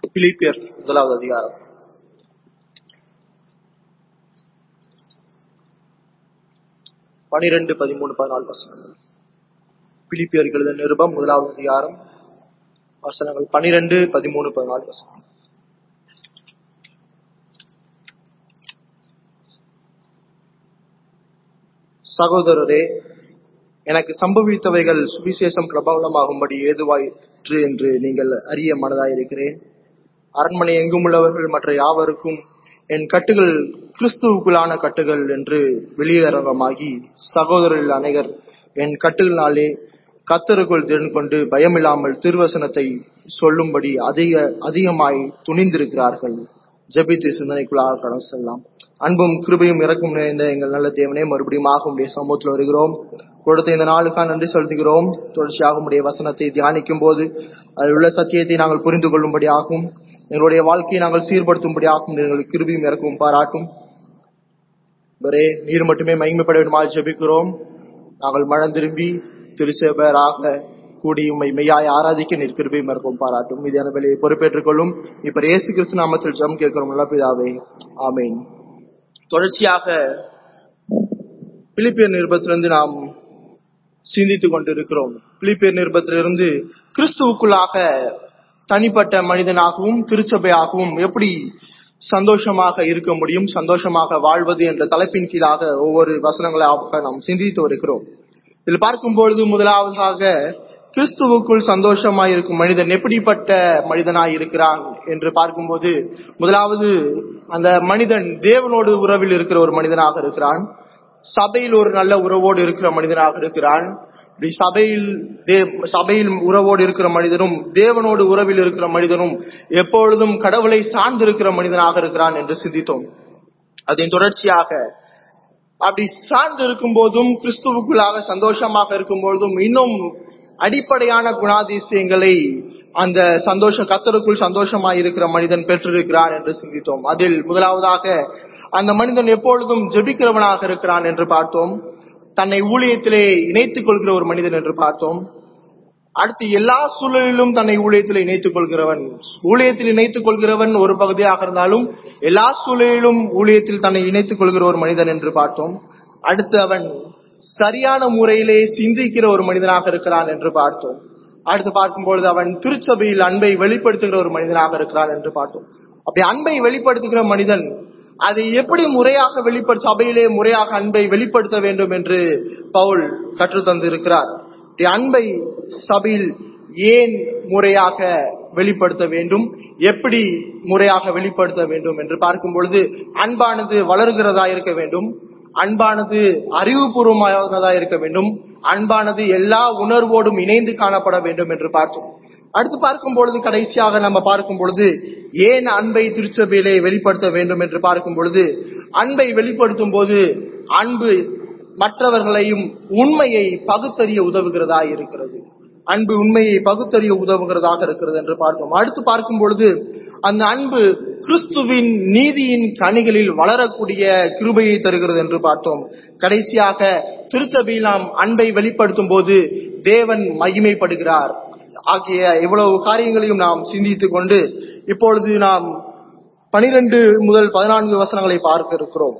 பிலிப்பியர் முதலாவது அதிகாரம் பனிரெண்டு பதிமூணு பதினாலு வசனங்கள் பிலிப்பியர் எழுத நிருபம் முதலாவது அதிகாரம் வசனங்கள் பனிரெண்டு பதிமூணு பதினாலு வசனங்கள் சகோதரரே எனக்கு சம்பவித்தவைகள் சுவிசேஷம் பிரபலமாகும்படி ஏதுவாயிற்று என்று நீங்கள் அறிய மனதாயிருக்கிறேன் அரண்மனை எங்கும் உள்ளவர்கள் மற்ற யாவருக்கும் என் கட்டுகள் கிறிஸ்துவுக்குள்ளான கட்டுகள் என்று வெளியரங்கமாகி சகோதரர்கள் அனைவர் என் கட்டுகளினாலே கத்தருக்குள் திறன் கொண்டு பயமில்லாமல் திருவசனத்தை சொல்லும்படி அதிக அதிகமாய் துணிந்திருக்கிறார்கள் ஜெபித்து சிந்தனைக்குள்ளாக கடந்து செல்லலாம் அன்பும் கிருபையும் இறக்கும் நிறைந்த எங்கள் நல்ல தேவனே மறுபடியும் ஆக உடைய சமூகத்தில் வருகிறோம் கொடுத்த இந்த நாளுக்காக நன்றி செலுத்துகிறோம் தொடர்ச்சியாக உடைய வசனத்தை தியானிக்கும் போது அதில் உள்ள சத்தியத்தை நாங்கள் புரிந்து கொள்ளும்படி ஆகும் எங்களுடைய வாழ்க்கையை நாங்கள் சீர்படுத்தும்படி ஆகும் எங்களுக்கு கிருபியும் இறக்கும் பாராட்டும் வரே நீர் மட்டுமே மகிமைப்பட வேண்டுமாறு ஜெபிக்கிறோம் நாங்கள் மனம் திரும்பி திருசேபராக கூடி உண்மை மெய்யாய் ஆராதிக்க நீர் கிருபையும் இறக்கும் பாராட்டும் மீதான வேலையை பொறுப்பேற்றுக் கொள்ளும் இப்ப இயேசு கிறிஸ்து நாமத்தில் ஜெபம் கேட்கிறோம் நல்ல பிதாவே ஆமேன் தொடர்ச்சியாக பிலிப்பியர் நிருபத்திலிருந்து நாம் சிந்தித்துக் கொண்டிருக்கிறோம் பிலிப்பியர் நிருபத்திலிருந்து கிறிஸ்துவுக்குள்ளாக தனிப்பட்ட மனிதனாகவும் திருச்சபையாகவும் எப்படி சந்தோஷமாக இருக்க முடியும் சந்தோஷமாக வாழ்வது என்ற தலைப்பின் கீழாக ஒவ்வொரு வசனங்களாக நாம் சிந்தித்து வருகிறோம் இதில் பார்க்கும்பொழுது முதலாவதாக கிறிஸ்துவுக்குள் சந்தோஷமாய் இருக்கும் மனிதன் எப்படிப்பட்ட மனிதனாய் இருக்கிறான் என்று பார்க்கும்போது முதலாவது அந்த மனிதன் தேவனோடு உறவில் இருக்கிற ஒரு மனிதனாக இருக்கிறான் சபையில் ஒரு நல்ல உறவோடு இருக்கிற மனிதனாக இருக்கிறான் இப்படி சபையில் சபையில் உறவோடு இருக்கிற மனிதனும் தேவனோடு உறவில் இருக்கிற மனிதனும் எப்பொழுதும் கடவுளை சார்ந்திருக்கிற மனிதனாக இருக்கிறான் என்று சிந்தித்தோம் அதன் தொடர்ச்சியாக அப்படி சார்ந்து இருக்கும் போதும் கிறிஸ்துவுக்குள்ளாக சந்தோஷமாக இருக்கும் பொழுதும் இன்னும் அடிப்படையான குணாதிசயங்களை அந்த சந்தோஷ கத்தருக்குள் சந்தோஷமாய் இருக்கிற மனிதன் பெற்றிருக்கிறான் என்று சிந்தித்தோம் அதில் முதலாவதாக அந்த மனிதன் எப்பொழுதும் ஜெபிக்கிறவனாக இருக்கிறான் என்று பார்த்தோம் தன்னை ஊழியத்திலே இணைத்துக் கொள்கிற ஒரு மனிதன் என்று பார்த்தோம் அடுத்து எல்லா சூழலிலும் தன்னை ஊழியத்தில் இணைத்துக் கொள்கிறவன் ஊழியத்தில் இணைத்துக் கொள்கிறவன் ஒரு பகுதியாக இருந்தாலும் எல்லா சூழலிலும் ஊழியத்தில் தன்னை இணைத்துக் கொள்கிற ஒரு மனிதன் என்று பார்த்தோம் அடுத்து அவன் சரியான முறையிலே சிந்திக்கிற ஒரு மனிதனாக இருக்கிறான் என்று பார்த்தோம் அடுத்து பார்க்கும்பொழுது அவன் திருச்சபையில் அன்பை வெளிப்படுத்துகிற ஒரு மனிதனாக இருக்கிறான் என்று பார்த்தோம் அப்படி அன்பை வெளிப்படுத்துகிற மனிதன் அதை எப்படி முறையாக வெளிப்படு சபையிலே முறையாக அன்பை வெளிப்படுத்த வேண்டும் என்று பவுல் கற்றுத்தந்து இருக்கிறார் அன்பை சபையில் ஏன் முறையாக வெளிப்படுத்த வேண்டும் எப்படி முறையாக வெளிப்படுத்த வேண்டும் என்று பார்க்கும் பொழுது அன்பானது வளர்கிறதா இருக்க வேண்டும் அன்பானது அறிவுபூர்வமானதா இருக்க வேண்டும் அன்பானது எல்லா உணர்வோடும் இணைந்து காணப்பட வேண்டும் என்று பார்த்தோம் அடுத்து பார்க்கும் பொழுது கடைசியாக நம்ம பார்க்கும் பொழுது ஏன் அன்பை திருச்சபையிலே வெளிப்படுத்த வேண்டும் என்று பார்க்கும் பொழுது அன்பை வெளிப்படுத்தும் போது அன்பு மற்றவர்களையும் உண்மையை பகுத்தறிய உதவுகிறதா இருக்கிறது அன்பு உண்மையை பகுத்தறிய உதவுகிறதாக இருக்கிறது என்று பார்த்தோம் அடுத்து பார்க்கும் பொழுது அந்த அன்பு கிறிஸ்துவின் நீதியின் கனிகளில் வளரக்கூடிய கிருபையை தருகிறது என்று பார்த்தோம் கடைசியாக திருச்சபையில் நாம் அன்பை வெளிப்படுத்தும் போது தேவன் மகிமைப்படுகிறார் ஆகிய இவ்வளவு காரியங்களையும் நாம் சிந்தித்துக் கொண்டு இப்பொழுது நாம் பனிரெண்டு முதல் பதினான்கு வசனங்களை பார்க்க இருக்கிறோம்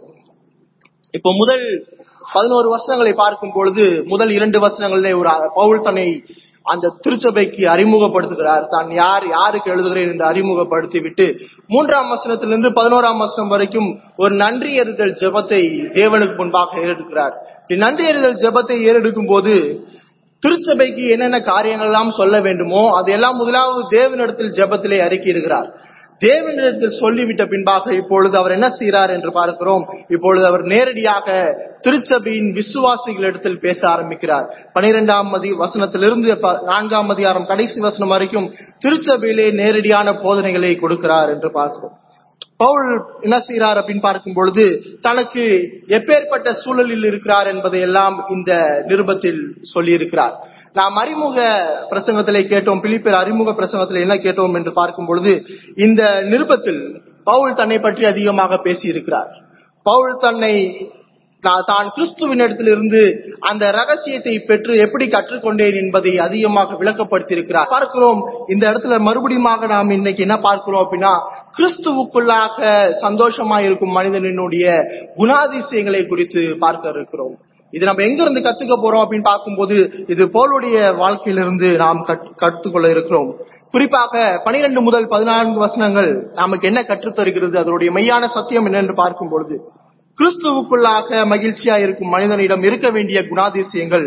இப்போ முதல் பதினோரு வசனங்களை பார்க்கும் பொழுது முதல் இரண்டு வசனங்களிலே ஒரு பவுல் தன்னை அந்த திருச்சபைக்கு அறிமுகப்படுத்துகிறார் தான் யார் யாருக்கு எழுதுகிறேன் என்று அறிமுகப்படுத்தி விட்டு மூன்றாம் வசனத்திலிருந்து பதினோராம் வசனம் வரைக்கும் ஒரு நன்றி எறிதல் ஜெபத்தை தேவனுக்கு முன்பாக ஏறெடுக்கிறார் நன்றி எறிதல் ஜெபத்தை ஏறெடுக்கும் போது திருச்சபைக்கு என்னென்ன காரியங்கள் எல்லாம் சொல்ல வேண்டுமோ அதையெல்லாம் முதலாவது தேவனிடத்தில் ஜெபத்திலே அறிக்கையிடுகிறார் தேவனிடத்தில் சொல்லிவிட்ட பின்பாக இப்பொழுது அவர் என்ன செய்கிறார் என்று பார்க்கிறோம் இப்பொழுது அவர் நேரடியாக திருச்சபையின் விசுவாசிகளிடத்தில் பேச ஆரம்பிக்கிறார் பனிரெண்டாம் மதி வசனத்திலிருந்து நான்காம் அதிகாரம் கடைசி வசனம் வரைக்கும் திருச்சபையிலே நேரடியான போதனைகளை கொடுக்கிறார் என்று பார்க்கிறோம் பவுல் என்ன செய்கிறார் அப்படின்னு பார்க்கும் பொழுது தனக்கு எப்பேற்பட்ட சூழலில் இருக்கிறார் என்பதை எல்லாம் இந்த நிருபத்தில் சொல்லி இருக்கிறார் நாம் அறிமுக பிரசங்கத்திலே கேட்டோம் பிலிப்பியர் அறிமுக பிரசங்கத்தில் என்ன கேட்டோம் என்று பார்க்கும் பொழுது இந்த நிருபத்தில் பவுல் தன்னை பற்றி அதிகமாக பேசி இருக்கிறார் பவுல் தன்னை நான் தான் கிறிஸ்துவின் இடத்திலிருந்து அந்த ரகசியத்தை பெற்று எப்படி கற்றுக்கொண்டேன் என்பதை அதிகமாக விளக்கப்படுத்தியிருக்கிறார் பார்க்கிறோம் இந்த இடத்துல மறுபடியுமாக நாம் இன்னைக்கு என்ன பார்க்கிறோம் அப்படின்னா கிறிஸ்துவுக்குள்ளாக சந்தோஷமா இருக்கும் மனிதனினுடைய குணாதிசயங்களை குறித்து பார்க்க இருக்கிறோம் இது நம்ம எங்க இருந்து கத்துக்க போறோம் அப்படின்னு பார்க்கும்போது இது போலுடைய வாழ்க்கையிலிருந்து நாம் கற்று- கற்றுக்கொள்ள இருக்கிறோம் குறிப்பாக பனிரெண்டு முதல் பதினான்கு வசனங்கள் நமக்கு என்ன கற்றுத் தருகிறது அதனுடைய மெய்யான சத்தியம் என்னென்று பார்க்கும் பொழுது கிறிஸ்துவுக்குள்ளாக மகிழ்ச்சியா இருக்கும் மனிதனிடம் இருக்க வேண்டிய குணாதிசயங்கள்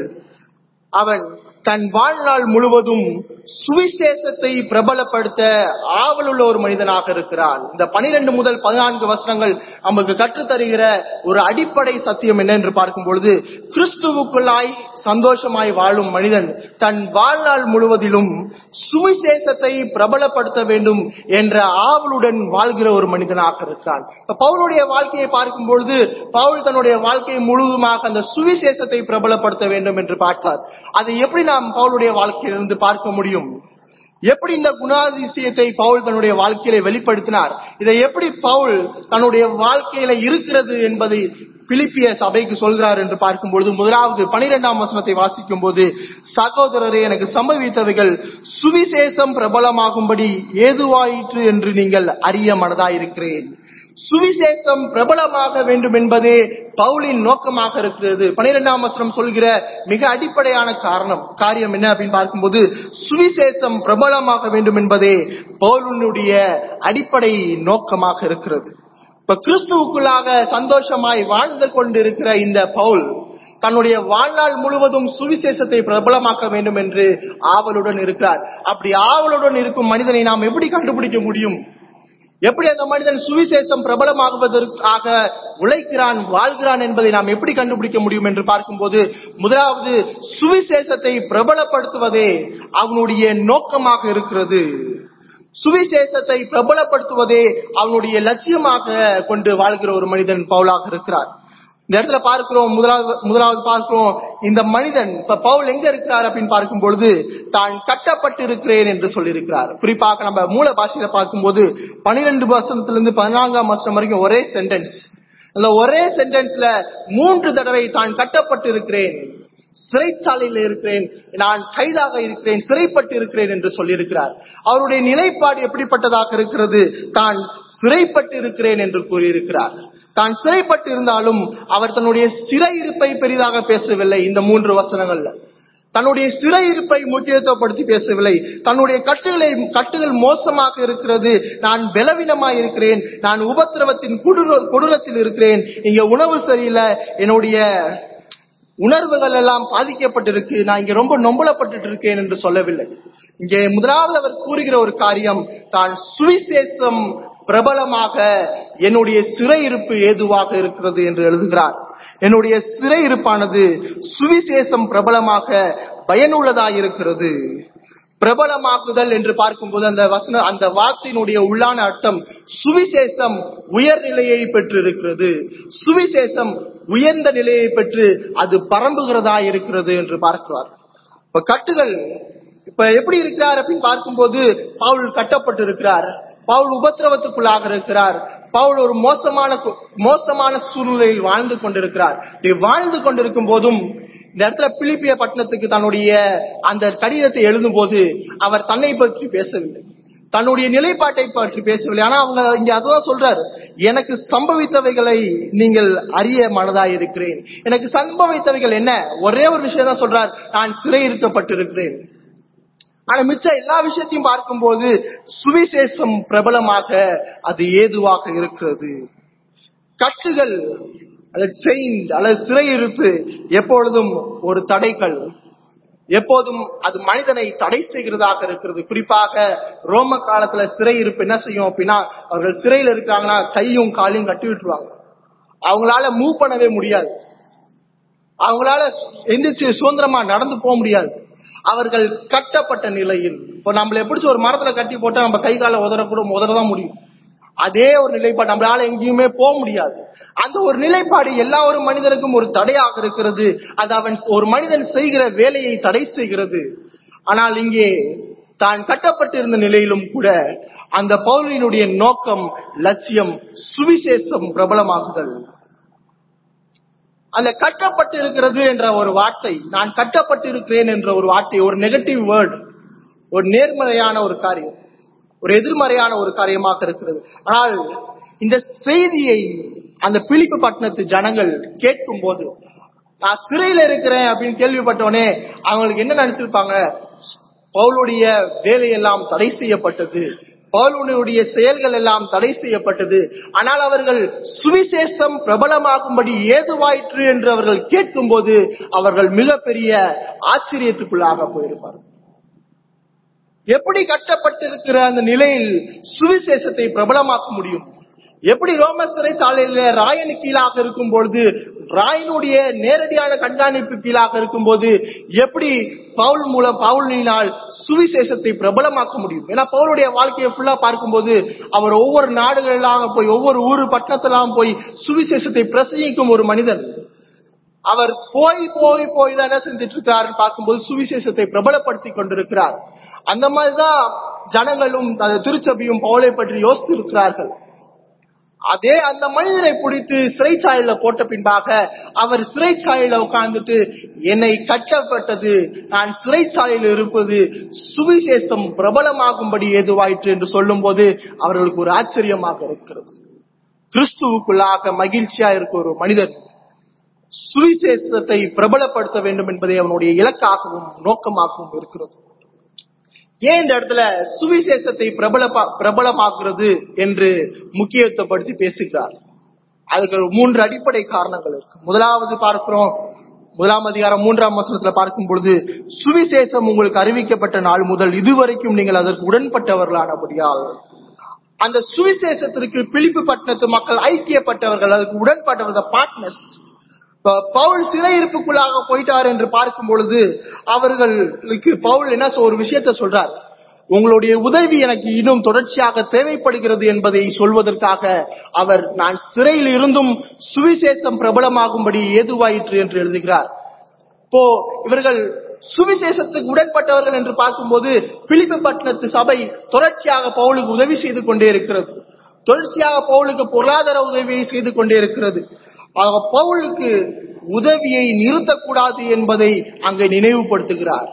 அவன் தன் வாழ்நாள் முழுவதும் சுவிசேஷத்தை பிரபலப்படுத்த ஆவலுள்ள ஒரு மனிதனாக இருக்கிறான் இந்த பனிரெண்டு முதல் பதினான்கு வசனங்கள் நமக்கு கற்றுத் தருகிற ஒரு அடிப்படை சத்தியம் என்ன என்று பார்க்கும் பொழுது கிறிஸ்துவுக்குள்ளாய் சந்தோஷமாய் வாழும் மனிதன் தன் வாழ்நாள் முழுவதிலும் சுவிசேஷத்தை பிரபலப்படுத்த வேண்டும் என்ற ஆவலுடன் வாழ்கிற ஒரு மனிதனாக இருக்கிறான் இப்ப பவுலுடைய வாழ்க்கையை பார்க்கும் பொழுது பவுல் தன்னுடைய வாழ்க்கையை முழுவதுமாக அந்த சுவிசேஷத்தை பிரபலப்படுத்த வேண்டும் என்று பார்த்தார் அதை எப்படி நாம் பவுலுடைய வாழ்க்கையிலிருந்து பார்க்க முடியும் எப்படி இந்த குணாதிசயத்தை பவுல் தன்னுடைய வாழ்க்கையில வெளிப்படுத்தினார் இதை எப்படி பவுல் தன்னுடைய வாழ்க்கையில இருக்கிறது என்பதை பிலிப்பிய சபைக்கு சொல்கிறார் என்று பார்க்கும்பொழுது முதலாவது பனிரெண்டாம் வசனத்தை வாசிக்கும் போது சகோதரரே எனக்கு சம்பவித்தவைகள் சுவிசேஷம் பிரபலமாகும்படி ஏதுவாயிற்று என்று நீங்கள் அறிய மனதாயிருக்கிறேன் சுவிசேஷம் பிரபலமாக வேண்டும் என்பதே பவுலின் நோக்கமாக இருக்கிறது பனிரெண்டாம் வசனம் சொல்கிற மிக அடிப்படையான காரணம் காரியம் என்ன அப்படின்னு பார்க்கும்போது சுவிசேஷம் பிரபலமாக வேண்டும் என்பதே பவுலினுடைய அடிப்படை நோக்கமாக இருக்கிறது இப்ப கிறிஸ்துவுக்குள்ளாக சந்தோஷமாய் வாழ்ந்து கொண்டிருக்கிற இந்த பவுல் தன்னுடைய வாழ்நாள் முழுவதும் சுவிசேஷத்தை பிரபலமாக்க வேண்டும் என்று ஆவலுடன் இருக்கிறார் அப்படி ஆவலுடன் இருக்கும் மனிதனை நாம் எப்படி கண்டுபிடிக்க முடியும் எப்படி அந்த மனிதன் சுவிசேஷம் பிரபலமாகுவதற்காக உழைக்கிறான் வாழ்கிறான் என்பதை நாம் எப்படி கண்டுபிடிக்க முடியும் என்று பார்க்கும்போது முதலாவது சுவிசேஷத்தை பிரபலப்படுத்துவதே அவனுடைய நோக்கமாக இருக்கிறது சுவிசேஷத்தை பிரபலப்படுத்துவதே அவனுடைய லட்சியமாக கொண்டு வாழ்கிற ஒரு மனிதன் பவுலாக இருக்கிறார் இந்த இடத்துல பார்க்கிறோம் முதலாவது முதலாவது பார்க்கிறோம் இந்த மனிதன் இப்ப பவுல் எங்க இருக்கிறார் அப்படின்னு பார்க்கும் பொழுது தான் கட்டப்பட்டு இருக்கிறேன் என்று சொல்லியிருக்கிறார் குறிப்பாக நம்ம மூல பாஷையில பார்க்கும்போது பனிரெண்டு வசனத்திலிருந்து பதினான்காம் வருஷம் வரைக்கும் ஒரே சென்டென்ஸ் அந்த ஒரே சென்டென்ஸ்ல மூன்று தடவை தான் கட்டப்பட்டு இருக்கிறேன் சிறைச்சாலையில் இருக்கிறேன் நான் கைதாக இருக்கிறேன் சிறைப்பட்டு இருக்கிறேன் என்று சொல்லியிருக்கிறார் அவருடைய நிலைப்பாடு எப்படிப்பட்டதாக இருக்கிறது தான் சிறைப்பட்டு இருக்கிறேன் என்று கூறியிருக்கிறார் தான் சிறைப்பட்டு இருந்தாலும் அவர் தன்னுடைய சிறையிருப்பை பெரிதாக பேசவில்லை இந்த மூன்று வசனங்கள்ல தன்னுடைய சிறையிருப்பை முக்கியத்துவப்படுத்தி பேசவில்லை தன்னுடைய கட்டுகளை கட்டுகள் மோசமாக இருக்கிறது நான் பலவீனமாய் இருக்கிறேன் நான் உபத்திரவத்தின் கொடூர கொடூரத்தில் இருக்கிறேன் இங்க உணவு சரியில்லை என்னுடைய உணர்வுகள் எல்லாம் பாதிக்கப்பட்டிருக்கு நான் இங்க ரொம்ப நொம்பலப்பட்டு இருக்கேன் என்று சொல்லவில்லை இங்கே முதலாவது அவர் கூறுகிற ஒரு காரியம் தான் சுவிசேஷம் பிரபலமாக என்னுடைய சிறையிருப்பு ஏதுவாக இருக்கிறது என்று எழுதுகிறார் என்னுடைய சிறையிருப்பானது சுவிசேஷம் பிரபலமாக பயனுள்ளதாக இருக்கிறது பிரபலமாக்குதல் என்று பார்க்கும்போது அந்த வசன அந்த வார்த்தையினுடைய உள்ளான அர்த்தம் சுவிசேஷம் உயர்நிலையை பெற்றிருக்கிறது சுவிசேஷம் உயர்ந்த நிலையை பெற்று அது பரம்புகிறதா இருக்கிறது என்று பார்க்கிறார் இப்ப கட்டுகள் இப்ப எப்படி இருக்கிறார் அப்படின்னு பார்க்கும்போது பவுல் கட்டப்பட்டு இருக்கிறார் பவுல் உபத்திரவத்துக்குள்ளாக இருக்கிறார் பவுல் ஒரு மோசமான கு- மோசமான சூழ்நிலையில் வாழ்ந்து கொண்டிருக்கிறார் இப்படி வாழ்ந்து கொண்டிருக்கும் போதும் இந்த இடத்துல பிலிப்பிய பட்டணத்துக்கு தன்னுடைய அந்த கடிதத்தை எழுதும் போது அவர் தன்னை பற்றி பேசவில்லை தன்னுடைய நிலைப்பாட்டை பற்றி பேசவில்லை ஆனா அவங்க இங்க அதுதான் சொல்றாரு எனக்கு சம்பவித்தவைகளை நீங்கள் அறிய மனதாய் இருக்கிறேன் எனக்கு சம்பவித்தவைகள் என்ன ஒரே ஒரு விஷயம் தான் சொல்றார் நான் சிறையிருக்கப்பட்டிருக்கிறேன் ஆனா மிச்ச எல்லா விஷயத்தையும் பார்க்கும்போது சுவிசேஷம் பிரபலமாக அது ஏதுவாக இருக்கிறது கட்டுகள் அல்லது செயின் அல்லது சிறையிருப்பு எப்பொழுதும் ஒரு தடைகள் எப்போதும் அது மனிதனை தடை செய்கிறதாக இருக்கிறது குறிப்பாக ரோம காலத்துல சிறையிருப்பு என்ன செய்யும் அப்படின்னா அவர்கள் சிறையில் இருக்காங்கன்னா கையும் காலையும் கட்டி விட்டுருவாங்க அவங்களால மூவ் பண்ணவே முடியாது அவங்களால எந்திரிச்சு சுதந்திரமா நடந்து போக முடியாது அவர்கள் கட்டப்பட்ட நிலையில் இப்போ நம்மள எப்படி ஒரு மரத்துல கட்டி போட்டா நம்ம கை கால உதறக்கூட உதறதான் முடியும் அதே ஒரு நிலைப்பாடு நம்மளால எங்கேயுமே போக முடியாது அந்த ஒரு நிலைப்பாடு எல்லா ஒரு மனிதனுக்கும் ஒரு தடையாக இருக்கிறது அது அவன் ஒரு மனிதன் செய்கிற வேலையை தடை செய்கிறது ஆனால் இங்கே தான் கட்டப்பட்டிருந்த நிலையிலும் கூட அந்த பவுலினுடைய நோக்கம் லட்சியம் சுவிசேஷம் பிரபலமாகுதல் அந்த கட்டப்பட்டு இருக்கிறது என்ற ஒரு வார்த்தை நான் கட்டப்பட்டு இருக்கிறேன் என்ற ஒரு வார்த்தை ஒரு நெகட்டிவ் வேர்டு ஒரு நேர்மறையான ஒரு காரியம் ஒரு எதிர்மறையான ஒரு காரியமாக இருக்கிறது ஆனால் இந்த செய்தியை அந்த பிலிப்பு பட்டணத்து ஜனங்கள் கேட்கும் போது நான் சிறையில இருக்கிறேன் அப்படின்னு கேள்விப்பட்டவனே அவங்களுக்கு என்ன நினைச்சிருப்பாங்க பவுலுடைய வேலையெல்லாம் தடை செய்யப்பட்டது பவுலுடைய செயல்கள் எல்லாம் தடை செய்யப்பட்டது ஆனால் அவர்கள் சுவிசேஷம் பிரபலமாகும்படி ஏதுவாயிற்று என்று அவர்கள் கேட்கும்போது அவர்கள் மிகப்பெரிய ஆச்சரியத்துக்குள்ளாக போயிருப்பார்கள் எப்படி கட்டப்பட்டிருக்கிற அந்த நிலையில் சுவிசேஷத்தை பிரபலமாக்க முடியும் எப்படி ரோம சிறைச்சாலையில ராயனு கீழாக இருக்கும் பொழுது ராயனுடைய நேரடியான கண்காணிப்பு கீழாக இருக்கும் போது எப்படி பவுல் மூலம் பவுலினால் சுவிசேஷத்தை பிரபலமாக்க முடியும் ஏன்னா பவுலுடைய வாழ்க்கையை ஃபுல்லா பார்க்கும்போது அவர் ஒவ்வொரு நாடுகளெல்லாம் போய் ஒவ்வொரு ஊரு பட்டணத்தெல்லாம் போய் சுவிசேஷத்தை பிரசங்கிக்கும் ஒரு மனிதன் அவர் போய் போய் போய் தான் என்ன செஞ்சிட்டு இருக்கிறார் பார்க்கும்போது சுவிசேஷத்தை பிரபலப்படுத்தி கொண்டிருக்கிறார் அந்த மாதிரிதான் ஜனங்களும் அந்த திருச்சபையும் பவுலை பற்றி யோசித்து இருக்கிறார்கள் அதே அந்த மனிதனை பிடித்து சிறைச்சாலையில போட்ட பின்பாக அவர் சிறைச்சாலையில உட்கார்ந்துட்டு என்னை கட்டப்பட்டது நான் சிறைச்சாலையில் இருப்பது சுவிசேஷம் பிரபலமாகும்படி ஏதுவாயிற்று என்று சொல்லும் போது அவர்களுக்கு ஒரு ஆச்சரியமாக இருக்கிறது கிறிஸ்துவுக்குள்ளாக மகிழ்ச்சியா இருக்க ஒரு மனிதன் சுவிசேஷத்தை பிரபலப்படுத்த வேண்டும் என்பதை அவனுடைய இலக்காகவும் நோக்கமாகவும் இருக்கிறது ஏன் இந்த இடத்துல சுவிசேஷத்தை பிரபல பிரபலமாக்குறது என்று முக்கியத்துவப்படுத்தி பேசுகிறார் அதுக்கு ஒரு மூன்று அடிப்படை காரணங்கள் இருக்கு முதலாவது பார்க்கிறோம் முதலாம் அதிகாரம் மூன்றாம் வசனத்துல பார்க்கும் பொழுது சுவிசேஷம் உங்களுக்கு அறிவிக்கப்பட்ட நாள் முதல் இதுவரைக்கும் நீங்கள் அதற்கு உடன்பட்டவர்களானபடியால் அந்த சுவிசேஷத்திற்கு பிலிப்பு பட்டணத்து மக்கள் ஐக்கியப்பட்டவர்கள் அதுக்கு உடன்பட்டவர்கள் பார்ட்னர்ஸ் பவுல் சிறையிருப்புக்குள்ளாக போயிட்டார் என்று பார்க்கும் பொழுது அவர்களுக்கு பவுல் என்ன ஒரு விஷயத்த சொல்றார் உங்களுடைய உதவி எனக்கு இன்னும் தொடர்ச்சியாக தேவைப்படுகிறது என்பதை சொல்வதற்காக அவர் நான் சிறையில் இருந்தும் சுவிசேஷம் பிரபலமாகும்படி ஏதுவாயிற்று என்று எழுதுகிறார் இப்போ இவர்கள் சுவிசேஷத்துக்கு உடன்பட்டவர்கள் என்று பார்க்கும்போது பிலிப்பு பட்டணத்து சபை தொடர்ச்சியாக பவுலுக்கு உதவி செய்து கொண்டே இருக்கிறது தொடர்ச்சியாக பவுலுக்கு பொருளாதார உதவியை செய்து கொண்டே இருக்கிறது ஆக பவுலுக்கு உதவியை நிறுத்தக்கூடாது என்பதை அங்கே நினைவுபடுத்துகிறார்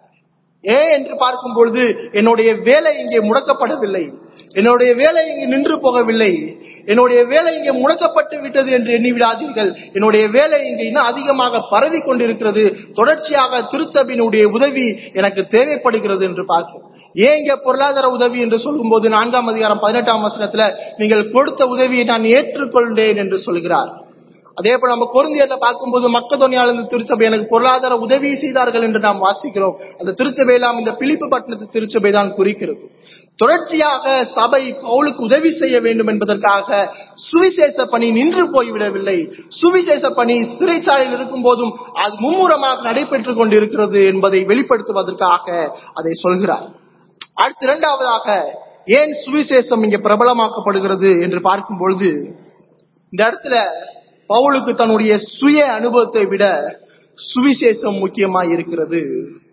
ஏன் என்று பார்க்கும் பொழுது என்னுடைய வேலை இங்கே முடக்கப்படவில்லை என்னுடைய வேலை இங்கே நின்று போகவில்லை என்னுடைய வேலை இங்கே முடக்கப்பட்டு விட்டது என்று எண்ணி விடாதீர்கள் என்னுடைய வேலை இங்கே இன்னும் அதிகமாக பரவி கொண்டிருக்கிறது தொடர்ச்சியாக திருச்சபினுடைய உதவி எனக்கு தேவைப்படுகிறது என்று பார்க்கிறோம் ஏன் இங்க பொருளாதார உதவி என்று சொல்லும்போது நான்காம் அதிகாரம் பதினெட்டாம் வசனத்துல நீங்கள் கொடுத்த உதவியை நான் ஏற்றுக்கொண்டேன் என்று சொல்கிறார் அதே போல நம்ம குருந்தியர்ல பார்க்கும்போது மக்கதோனியால திருச்சபை எனக்கு பொருளாதார உதவி செய்தார்கள் என்று நாம் வாசிக்கிறோம் அந்த திருச்சபை எல்லாம் இந்த பிலிப்பு பட்டணத்து திருச்சபை தான் குறிக்கிறது தொடர்ச்சியாக சபை பவுலுக்கு உதவி செய்ய வேண்டும் என்பதற்காக சுவிசேஷ பணி நின்று போய்விடவில்லை சுவிசேஷ பணி சிறைச்சாலையில் இருக்கும் போதும் அது மும்முரமாக நடைபெற்றுக் கொண்டிருக்கிறது என்பதை வெளிப்படுத்துவதற்காக அதை சொல்கிறார் அடுத்து இரண்டாவதாக ஏன் சுவிசேஷம் இங்கே பிரபலமாக்கப்படுகிறது என்று பார்க்கும் பொழுது இந்த இடத்துல பவுலுக்கு தன்னுடைய சுய அனுபவத்தை விட சுவிசேஷம் முக்கியமா இருக்கிறது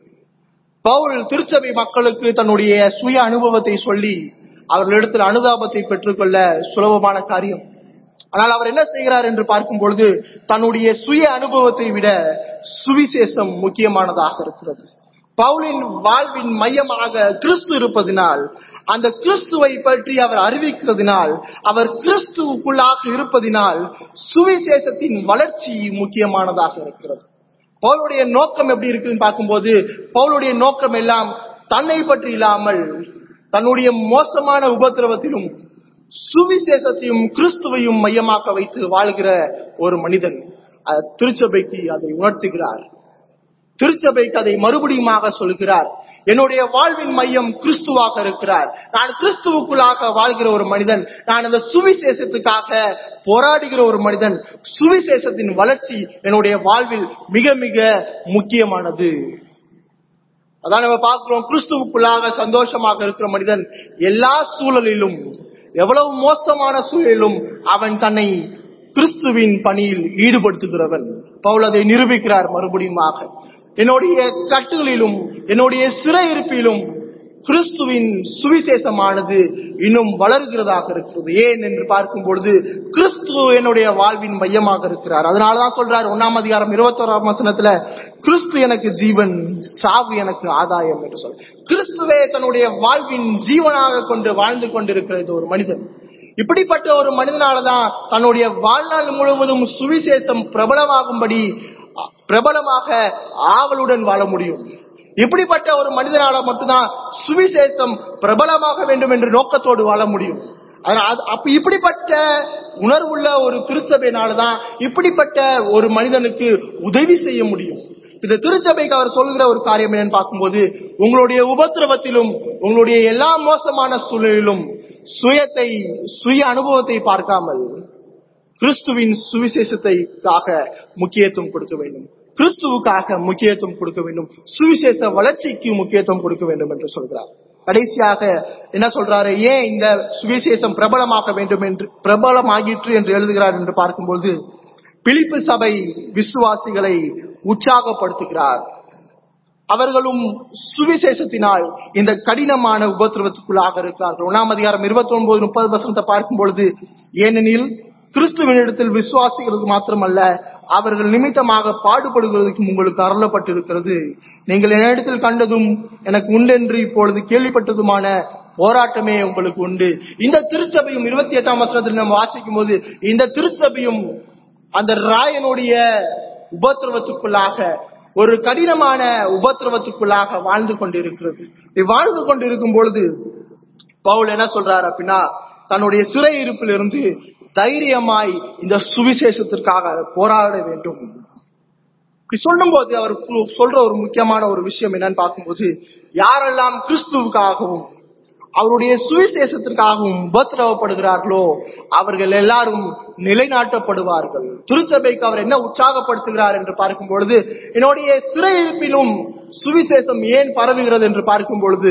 பவுல் திருச்சபை மக்களுக்கு தன்னுடைய சுய அனுபவத்தை சொல்லி அவர்களிடத்தில் அனுதாபத்தை பெற்றுக்கொள்ள சுலபமான காரியம் ஆனால் அவர் என்ன செய்கிறார் என்று பார்க்கும் பொழுது தன்னுடைய சுய அனுபவத்தை விட சுவிசேஷம் முக்கியமானதாக இருக்கிறது பவுலின் வாழ்வின் மையமாக கிறிஸ்து இருப்பதினால் அந்த கிறிஸ்துவை பற்றி அவர் அறிவிக்கிறதுனால் அவர் கிறிஸ்துவுக்குள்ளாக இருப்பதினால் சுவிசேஷத்தின் வளர்ச்சி முக்கியமானதாக இருக்கிறது பவுலுடைய நோக்கம் எப்படி இருக்குன்னு பார்க்கும்போது பவுலுடைய நோக்கம் எல்லாம் தன்னை பற்றி இல்லாமல் தன்னுடைய மோசமான உபத்திரவத்திலும் சுவிசேஷத்தையும் கிறிஸ்துவையும் மையமாக வைத்து வாழ்கிற ஒரு மனிதன் திருச்சபைக்கு அதை உணர்த்துகிறார் திருச்சபைக்கு அதை மறுபடியுமாக சொல்கிறார் என்னுடைய வாழ்வின் மையம் கிறிஸ்துவாக இருக்கிறார் நான் கிறிஸ்துவுக்குள்ளாக வாழ்கிற ஒரு மனிதன் நான் அந்த சுவிசேஷத்துக்காக போராடுகிற ஒரு மனிதன் சுவிசேஷத்தின் வளர்ச்சி என்னுடைய வாழ்வில் மிக மிக முக்கியமானது அதான் நம்ம பார்க்கிறோம் கிறிஸ்துவுக்குள்ளாக சந்தோஷமாக இருக்கிற மனிதன் எல்லா சூழலிலும் எவ்வளவு மோசமான சூழலிலும் அவன் தன்னை கிறிஸ்துவின் பணியில் ஈடுபடுத்துகிறவன் பவுல் அதை நிரூபிக்கிறார் மறுபடியுமாக என்னுடைய கட்டுகளிலும் என்னுடைய சிறை இருப்பிலும் கிறிஸ்துவின் சுவிசேஷமானது இன்னும் வளர்கிறதாக இருக்கிறது ஏன் என்று பார்க்கும் பொழுது கிறிஸ்து என்னுடைய வாழ்வின் மையமாக இருக்கிறார் அதனாலதான் சொல்றார் ஒன்னாம் அதிகாரம் இருபத்தோராம் வசனத்துல கிறிஸ்து எனக்கு ஜீவன் சாவு எனக்கு ஆதாயம் என்று சொல் கிறிஸ்துவே தன்னுடைய வாழ்வின் ஜீவனாக கொண்டு வாழ்ந்து கொண்டிருக்கிறது ஒரு மனிதன் இப்படிப்பட்ட ஒரு மனிதனாலதான் தன்னுடைய வாழ்நாள் முழுவதும் சுவிசேஷம் பிரபலமாகும்படி பிரபலமாக ஆவலுடன் வாழ முடியும் இப்படிப்பட்ட ஒரு மனிதனால மட்டும்தான் சுவிசேஷம் பிரபலமாக வேண்டும் என்று நோக்கத்தோடு வாழ முடியும் அதனால் அப்ப இப்படிப்பட்ட உணர்வுள்ள ஒரு திருச்சபையினாலதான் இப்படிப்பட்ட ஒரு மனிதனுக்கு உதவி செய்ய முடியும் இந்த திருச்சபைக்கு அவர் சொல்லுகிற ஒரு காரியம் என்னன்னு பார்க்கும்போது உங்களுடைய உபத்திரவத்திலும் உங்களுடைய எல்லா மோசமான சூழலிலும் சுயத்தை சுய அனுபவத்தை பார்க்காமல் கிறிஸ்துவின் சுவிசேஷத்தைக்காக முக்கியத்துவம் கொடுக்க வேண்டும் கிறிஸ்துவுக்காக முக்கியத்துவம் கொடுக்க வேண்டும் சுவிசேஷ வளர்ச்சிக்கு முக்கியத்துவம் கொடுக்க வேண்டும் என்று சொல்கிறார் கடைசியாக என்ன சொல்றாரு ஏன் இந்த சுவிசேஷம் பிரபலமாக வேண்டும் என்று பிரபலமாகிற்று என்று எழுதுகிறார் என்று பார்க்கும்போது பிலிப்பு சபை விசுவாசிகளை உற்சாகப்படுத்துகிறார் அவர்களும் சுவிசேஷத்தினால் இந்த கடினமான உபத்திரவத்துக்குள்ளாக இருக்கிறார்கள் ஒன்னாம் அதிகாரம் இருபத்தி ஒன்பது முப்பது வசனத்தை பார்க்கும் பொழுது ஏனெனில் கிறிஸ்துவனிடத்தில் விசுவாசிகளுக்கு மாத்திரமல்ல அவர்கள் நிமித்தமாக பாடுபடுகிறதுக்கும் உங்களுக்கு அருளப்பட்டிருக்கிறது நீங்கள் என்னிடத்தில் கண்டதும் எனக்கு உண்டென்று இப்பொழுது கேள்விப்பட்டதுமான போராட்டமே உங்களுக்கு உண்டு இந்த திருச்சபையும் இருபத்தி எட்டாம் வசனத்தில் நம்ம வாசிக்கும் போது இந்த திருச்சபையும் அந்த ராயனுடைய உபத்திரவத்துக்குள்ளாக ஒரு கடினமான உபத்திரவத்துக்குள்ளாக வாழ்ந்து கொண்டிருக்கிறது வாழ்ந்து கொண்டிருக்கும் பொழுது பவுல் என்ன சொல்றாரு அப்படின்னா தன்னுடைய சிறை இருப்பிலிருந்து தைரியமாய் இந்த சுவிசேஷத்திற்காக போராட வேண்டும் இப்படி சொல்லும் போது அவர் சொல்ற ஒரு முக்கியமான ஒரு விஷயம் என்னன்னு பார்க்கும்போது யாரெல்லாம் கிறிஸ்துவுக்காகவும் அவருடைய சுவிசேஷத்திற்காகவும் உபத்திரவப்படுகிறார்களோ அவர்கள் எல்லாரும் நிலைநாட்டப்படுவார்கள் திருச்சபைக்கு அவர் என்ன உற்சாகப்படுத்துகிறார் என்று பார்க்கும் பொழுது என்னுடைய சிறையிருப்பிலும் சுவிசேஷம் ஏன் பரவுகிறது என்று பார்க்கும் பொழுது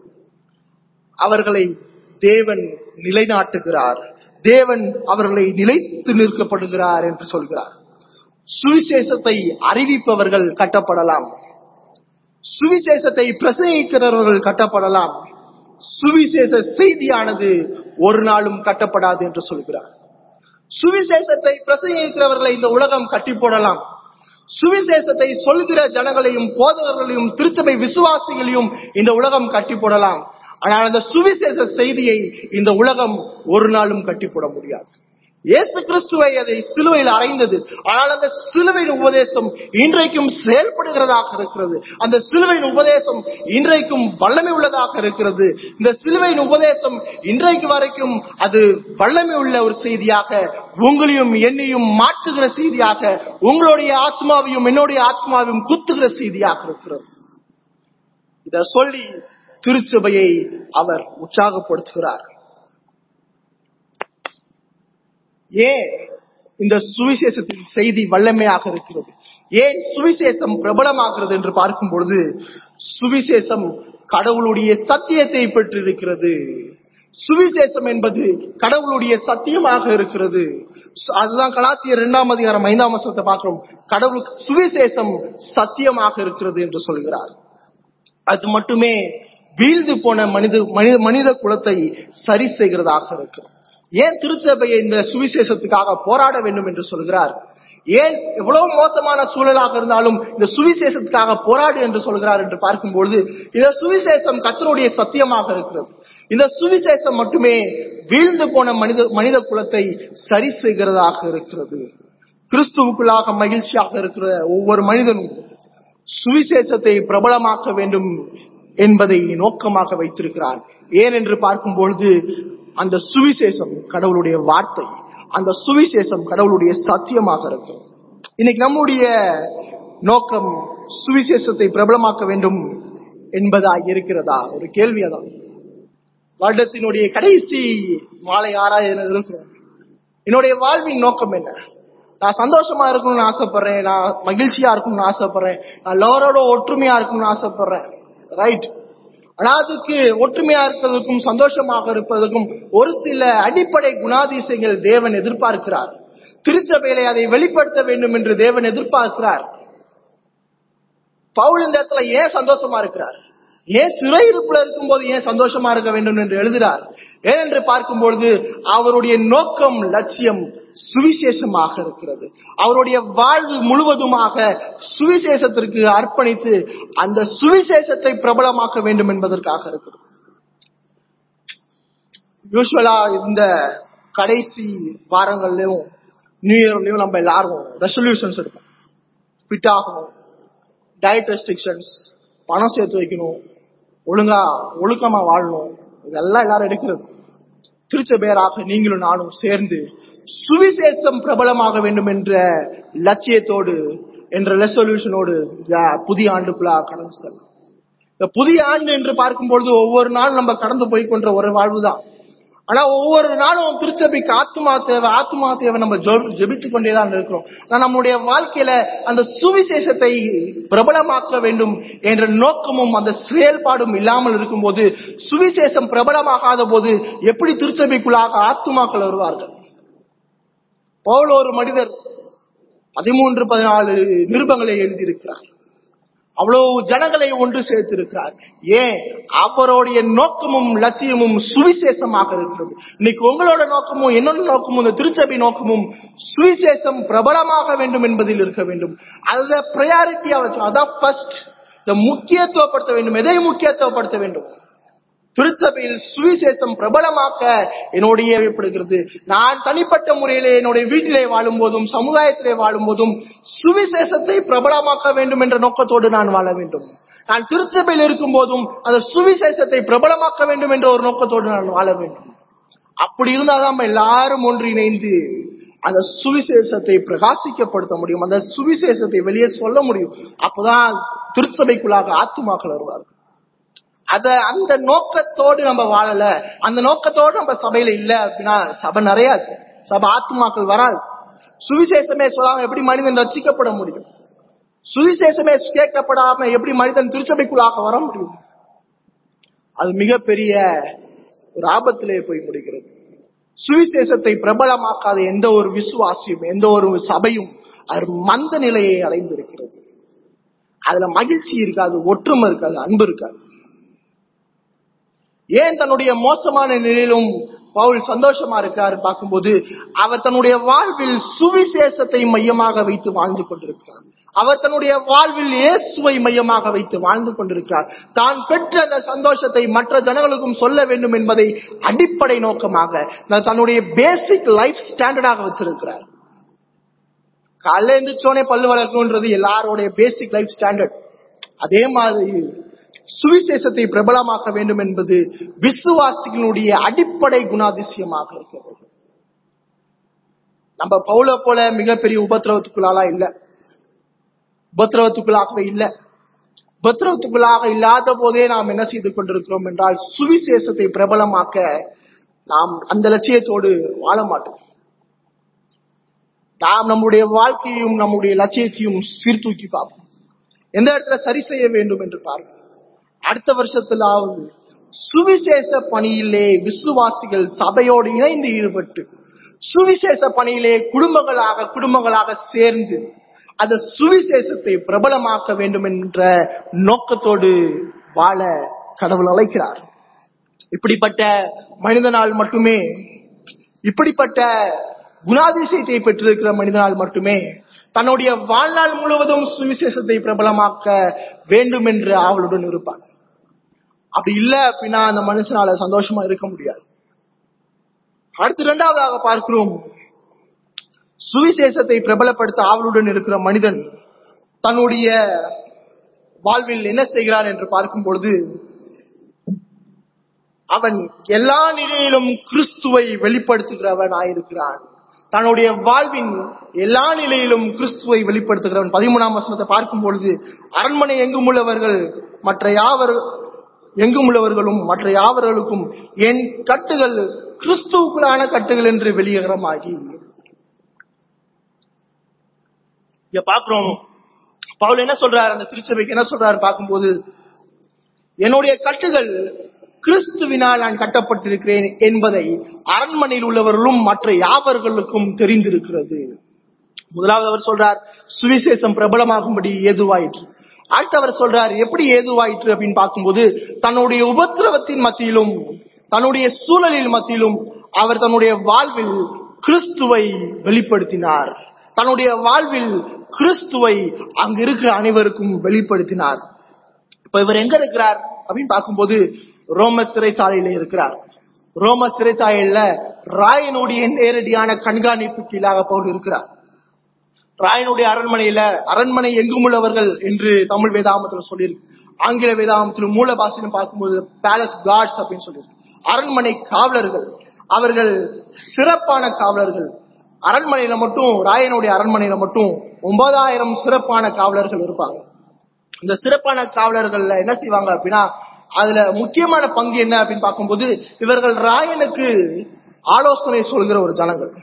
அவர்களை தேவன் நிலைநாட்டுகிறார் தேவன் அவர்களை நிலைத்து நிற்கப்படுகிறார் என்று சொல்கிறார் சுவிசேஷத்தை அறிவிப்பவர்கள் கட்டப்படலாம் சுவிசேஷத்தை பிரசங்கிக்கிறவர்கள் கட்டப்படலாம் சுவிசேஷ செய்தியானது ஒரு நாளும் கட்டப்படாது என்று சொல்கிறார் சுவிசேஷத்தை பிரசங்கிக்கிறவர்களை இந்த உலகம் கட்டி போடலாம் சுவிசேஷத்தை சொல்கிற ஜனங்களையும் போதகர்களையும் திருச்சபை விசுவாசிகளையும் இந்த உலகம் கட்டி போடலாம் ஆனால் அந்த சுவிசேஷ செய்தியை இந்த உலகம் ஒரு நாளும் கட்டி போட முடியாது இயேசு கிறிஸ்துவை அதை சிலுவையில் அறைந்தது ஆனால் அந்த சிலுவையின் உபதேசம் இன்றைக்கும் செயல்படுகிறதாக இருக்கிறது அந்த சிலுவையின் உபதேசம் இன்றைக்கும் வல்லமை உள்ளதாக இருக்கிறது இந்த சிலுவையின் உபதேசம் இன்றைக்கு வரைக்கும் அது வல்லமை உள்ள ஒரு செய்தியாக உங்களையும் என்னையும் மாற்றுகிற செய்தியாக உங்களுடைய ஆத்மாவையும் என்னுடைய ஆத்மாவையும் குத்துகிற செய்தியாக இருக்கிறது இத சொல்லி திருச்சபையை அவர் உற்சாகப்படுத்துகிறார் ஏன் இந்த சுவிசேஷத்தின் செய்தி வல்லமையாக இருக்கிறது ஏன் சுவிசேஷம் பிரபலமாகிறது என்று பார்க்கும் பொழுது சுவிசேஷம் கடவுளுடைய சத்தியத்தை பெற்றிருக்கிறது சுவிசேஷம் என்பது கடவுளுடைய சத்தியமாக இருக்கிறது அதுதான் கலாத்தியர் இரண்டாம் அதிகாரம் ஐந்தாம் வருஷத்தை பார்க்கிறோம் கடவுள் சுவிசேஷம் சத்தியமாக இருக்கிறது என்று சொல்கிறார் அது மட்டுமே வீழ்ந்து போன மனித மனித மனித குலத்தை சரி செய்கிறதாக இருக்கு ஏன் திருச்சபையை இந்த சுவிசேஷத்துக்காக போராட வேண்டும் என்று சொல்கிறார் ஏன் எவ்வளவு மோசமான சூழலாக இருந்தாலும் இந்த சுவிசேஷத்துக்காக போராடு என்று சொல்கிறார் என்று பார்க்கும்பொழுது இந்த சுவிசேஷம் கத்தருடைய சத்தியமாக இருக்கிறது இந்த சுவிசேஷம் மட்டுமே வீழ்ந்து போன மனித மனித குலத்தை சரி செய்கிறதாக இருக்கிறது கிறிஸ்துவுக்குள்ளாக மகிழ்ச்சியாக இருக்கிற ஒவ்வொரு மனிதனும் சுவிசேஷத்தை பிரபலமாக்க வேண்டும் என்பதை நோக்கமாக வைத்திருக்கிறார் ஏன் என்று பார்க்கும் பொழுது அந்த சுவிசேஷம் கடவுளுடைய வார்த்தை அந்த சுவிசேஷம் கடவுளுடைய சத்தியமாக இருக்கிறது இன்னைக்கு நம்முடைய நோக்கம் சுவிசேஷத்தை பிரபலமாக்க வேண்டும் என்பதா இருக்கிறதா ஒரு கேள்வியதான் வருடத்தினுடைய கடைசி மாலை ஆராயன இருக்கிறோம் என்னுடைய வாழ்வின் நோக்கம் என்ன நான் சந்தோஷமா இருக்கணும்னு ஆசைப்படுறேன் நான் மகிழ்ச்சியா இருக்கணும்னு ஆசைப்படுறேன் நான் லவரோட ஒற்றுமையா இருக்கணும்னு ஆசைப்படுறேன் ரைட் ஆனா அதுக்கு ஒற்றுமையா இருப்பதற்கும் சந்தோஷமாக இருப்பதற்கும் ஒரு சில அடிப்படை குணாதிசயங்கள் தேவன் எதிர்பார்க்கிறார் திருச்சபையிலே அதை வெளிப்படுத்த வேண்டும் என்று தேவன் எதிர்பார்க்கிறார் பவுல் இந்த இடத்துல ஏன் சந்தோஷமா இருக்கிறார் ஏன் சிறையிருப்புல இருக்கும்போது ஏன் சந்தோஷமா இருக்க வேண்டும் என்று எழுதுகிறார் ஏனென்று பார்க்கும்பொழுது அவருடைய நோக்கம் லட்சியம் சுவிசேஷமாக இருக்கிறது அவருடைய வாழ்வு முழுவதுமாக சுவிசேஷத்திற்கு அர்ப்பணித்து அந்த சுவிசேஷத்தை பிரபலமாக்க வேண்டும் என்பதற்காக இருக்கிறது யூஸ்வலா இந்த கடைசி வாரங்கள்லயும் நியூ இயர்லயும் நம்ம எல்லாரும் ரெசல்யூஷன்ஸ் எடுப்போம் ஃபிட் ஆகணும் டயட் ரெஸ்ட்ரிக்ஷன்ஸ் பணம் சேர்த்து வைக்கணும் ஒழுங்கா ஒழுக்கமா வாழணும் இதெல்லாம் எல்லாரும் எடுக்கிறது திருச்சபேராக நீங்களும் நானும் சேர்ந்து சுவிசேஷம் பிரபலமாக வேண்டும் என்ற லட்சியத்தோடு என்ற ரெசல்யூஷனோடு இந்த புதிய ஆண்டுக்குள்ளா கடந்து செல்லும் இந்த புதிய ஆண்டு என்று பார்க்கும்பொழுது ஒவ்வொரு நாள் நம்ம கடந்து போய் கொண்ட ஒரு வாழ்வுதான் ஆனா ஒவ்வொரு நாளும் திருச்சபைக்கு ஆத்மா தேவை ஆத்மா தேவை நம்ம ஜெபித்து கொண்டேதான் இருக்கிறோம் ஆனா நம்முடைய வாழ்க்கையில அந்த சுவிசேஷத்தை பிரபலமாக்க வேண்டும் என்ற நோக்கமும் அந்த செயல்பாடும் இல்லாமல் இருக்கும்போது சுவிசேஷம் பிரபலமாகாத போது எப்படி திருச்சபைக்குள்ளாக ஆத்துமாக்கள் வருவார்கள் பவுல் ஒரு மனிதர் பதிமூன்று பதினாலு நிருபங்களை எழுதியிருக்கிறார் அவ்வளவு ஜனங்களை ஒன்று சேர்த்திருக்கிறார் ஏன் அவருடைய நோக்கமும் லட்சியமும் சுவிசேஷமாக இருக்கிறது இன்னைக்கு உங்களோட நோக்கமும் என்னோட நோக்கமும் இந்த திருச்சபை நோக்கமும் சுவிசேஷம் பிரபலமாக வேண்டும் என்பதில் இருக்க வேண்டும் அத ப்ரையாரிட்டியா வச்சு அதான் ஃபர்ஸ்ட் இந்த முக்கியத்துவப்படுத்த வேண்டும் எதை முக்கியத்துவப்படுத்த வேண்டும் திருச்சபையில் சுவிசேஷம் பிரபலமாக்க என்னுடைய ஏற்படுகிறது நான் தனிப்பட்ட முறையிலே என்னுடைய வீட்டிலே வாழும் போதும் சமுதாயத்திலே வாழும் போதும் சுவிசேஷத்தை பிரபலமாக்க வேண்டும் என்ற நோக்கத்தோடு நான் வாழ வேண்டும் நான் திருச்சபையில் இருக்கும் போதும் அந்த சுவிசேஷத்தை பிரபலமாக்க வேண்டும் என்ற ஒரு நோக்கத்தோடு நான் வாழ வேண்டும் அப்படி இருந்தால் நம்ம எல்லாரும் ஒன்றிணைந்து அந்த சுவிசேஷத்தை பிரகாசிக்கப்படுத்த முடியும் அந்த சுவிசேஷத்தை வெளியே சொல்ல முடியும் அப்பதான் திருச்சபைக்குள்ளாக ஆத்துமாக்கள் வருவார்கள் அத அந்த நோக்கத்தோடு நம்ம வாழல அந்த நோக்கத்தோடு நம்ம சபையில இல்ல அப்படின்னா சபை நிறைய சபை ஆத்மாக்கள் வராது சுவிசேஷமே சொல்லாம எப்படி மனிதன் ரசிக்கப்பட முடியும் சுவிசேஷமே கேட்கப்படாம எப்படி மனிதன் திருச்சபைக்குள்ளாக வர முடியும் அது மிகப்பெரிய ஒரு ஆபத்திலே போய் முடிகிறது சுவிசேஷத்தை பிரபலமாக்காத எந்த ஒரு விசுவாசியும் எந்த ஒரு சபையும் அது மந்த நிலையை அடைந்திருக்கிறது அதுல மகிழ்ச்சி இருக்காது ஒற்றுமை இருக்காது அன்பு இருக்காது ஏன் தன்னுடைய மோசமான நிலையிலும் பவுல் சந்தோஷமா இருக்காரு பார்க்கும்போது அவர் தன்னுடைய வாழ்வில் சுவிசேஷத்தை மையமாக வைத்து வாழ்ந்து கொண்டிருக்கிறார் அவர் தன்னுடைய வாழ்வில் இயேசுவை மையமாக வைத்து வாழ்ந்து கொண்டிருக்கிறார் தான் பெற்ற அந்த சந்தோஷத்தை மற்ற ஜனங்களுக்கும் சொல்ல வேண்டும் என்பதை அடிப்படை நோக்கமாக தன்னுடைய பேசிக் லைஃப் ஸ்டாண்டர்டாக வச்சிருக்கிறார் காலைல எழுந்திரிச்சோனே பல்லு வளர்க்கணுன்றது எல்லாரோடைய பேசிக் லைஃப் ஸ்டாண்டர்ட் அதே மாதிரி சுவிசேஷத்தை பிரபலமாக்க வேண்டும் என்பது விசுவாசிகளுடைய அடிப்படை குணாதிசயமாக இருக்கிறது நம்ம பவுல போல மிகப்பெரிய உபத்திரவத்துக்குள்ளாலா இல்ல உபத்திரவத்துக்குள்ளாகவே இல்ல உபத்திரவத்துக்குள்ளாக இல்லாத போதே நாம் என்ன செய்து கொண்டிருக்கிறோம் என்றால் சுவிசேஷத்தை பிரபலமாக்க நாம் அந்த லட்சியத்தோடு வாழ மாட்டோம் நாம் நம்முடைய வாழ்க்கையும் நம்முடைய லட்சியத்தையும் சீர்தூக்கி பார்ப்போம் எந்த இடத்துல சரி செய்ய வேண்டும் என்று பார்ப்போம் அடுத்த வருஷத்திலாவது சுவிசேஷ பணியிலே விசுவாசிகள் சபையோடு இணைந்து ஈடுபட்டு சுவிசேஷ பணியிலே குடும்பங்களாக குடும்பங்களாக சேர்ந்து அந்த சுவிசேஷத்தை பிரபலமாக்க வேண்டும் என்ற நோக்கத்தோடு வாழ கடவுள் அழைக்கிறார் இப்படிப்பட்ட மனிதனால் மட்டுமே இப்படிப்பட்ட குணாதிசயத்தை பெற்றிருக்கிற மனிதனால் மட்டுமே தன்னுடைய வாழ்நாள் முழுவதும் சுவிசேஷத்தை பிரபலமாக்க வேண்டும் என்று ஆவலுடன் இருப்பான் அப்படி இல்ல அப்படின்னா அந்த மனுஷனால சந்தோஷமா இருக்க முடியாது அடுத்து இரண்டாவதாக பார்க்கிறோம் சுவிசேஷத்தை பிரபலப்படுத்த ஆவலுடன் இருக்கிற மனிதன் தன்னுடைய வாழ்வில் என்ன செய்கிறான் என்று பார்க்கும் பொழுது அவன் எல்லா நிலையிலும் கிறிஸ்துவை வெளிப்படுத்துகிறவன் ஆயிருக்கிறான் தன்னுடைய வாழ்வின் எல்லா நிலையிலும் கிறிஸ்துவை வெளிப்படுத்துகிறவன் பதிமூணாம் வசனத்தை பார்க்கும் பொழுது அரண்மனை எங்கும் உள்ளவர்கள் மற்ற யாவர் எங்கும் உள்ளவர்களும் மற்ற யாவர்களுக்கும் என் கட்டுகள் கிறிஸ்துவுக்குள்ளான கட்டுகள் என்று வெளியகரமாகி இங்க பாக்குறோம் பவுல் என்ன சொல்றாரு அந்த திருச்சபைக்கு என்ன சொல்றாரு பார்க்கும்போது என்னுடைய கட்டுகள் கிறிஸ்துவினால் நான் கட்டப்பட்டிருக்கிறேன் என்பதை அரண்மனையில் உள்ளவர்களும் மற்ற யாவர்களுக்கும் தெரிந்திருக்கிறது முதலாவது அவர் சொல்றார் சுவிசேஷம் பிரபலமாகும்படி ஏதுவாயிற்று அடுத்து அவர் சொல்றார் எப்படி ஏதுவாயிற்று அப்படின்னு பார்க்கும்போது தன்னுடைய உபத்திரவத்தின் மத்தியிலும் தன்னுடைய சூழலில் மத்தியிலும் அவர் தன்னுடைய வாழ்வில் கிறிஸ்துவை வெளிப்படுத்தினார் தன்னுடைய வாழ்வில் கிறிஸ்துவை அங்க இருக்கிற அனைவருக்கும் வெளிப்படுத்தினார் இப்ப இவர் எங்க இருக்கிறார் அப்படின்னு பார்க்கும்போது ரோம சிறைச்சாலையில இருக்கிறார் ரோம சிறைச்சாலையில ராயனுடைய நேரடியான கண்காணிப்பு கீழாக பவுல் இருக்கிறார் ராயனுடைய அரண்மனையில அரண்மனை எங்கும் உள்ளவர்கள் என்று தமிழ் வேதாமத்தில் சொல்லியிருக்கு ஆங்கில வேதாமத்தில் மூல பாஷையிலும் பார்க்கும்போது பேலஸ் கார்ட்ஸ் அப்படின்னு சொல்லியிருக்கு அரண்மனை காவலர்கள் அவர்கள் சிறப்பான காவலர்கள் அரண்மனையில மட்டும் ராயனுடைய அரண்மனையில மட்டும் ஒன்பதாயிரம் சிறப்பான காவலர்கள் இருப்பாங்க இந்த சிறப்பான காவலர்கள்ல என்ன செய்வாங்க அப்படின்னா அதுல முக்கியமான பங்கு என்ன அப்படின்னு பார்க்கும்போது இவர்கள் ராயனுக்கு ஆலோசனை சொல்கிற ஒரு ஜனங்கள்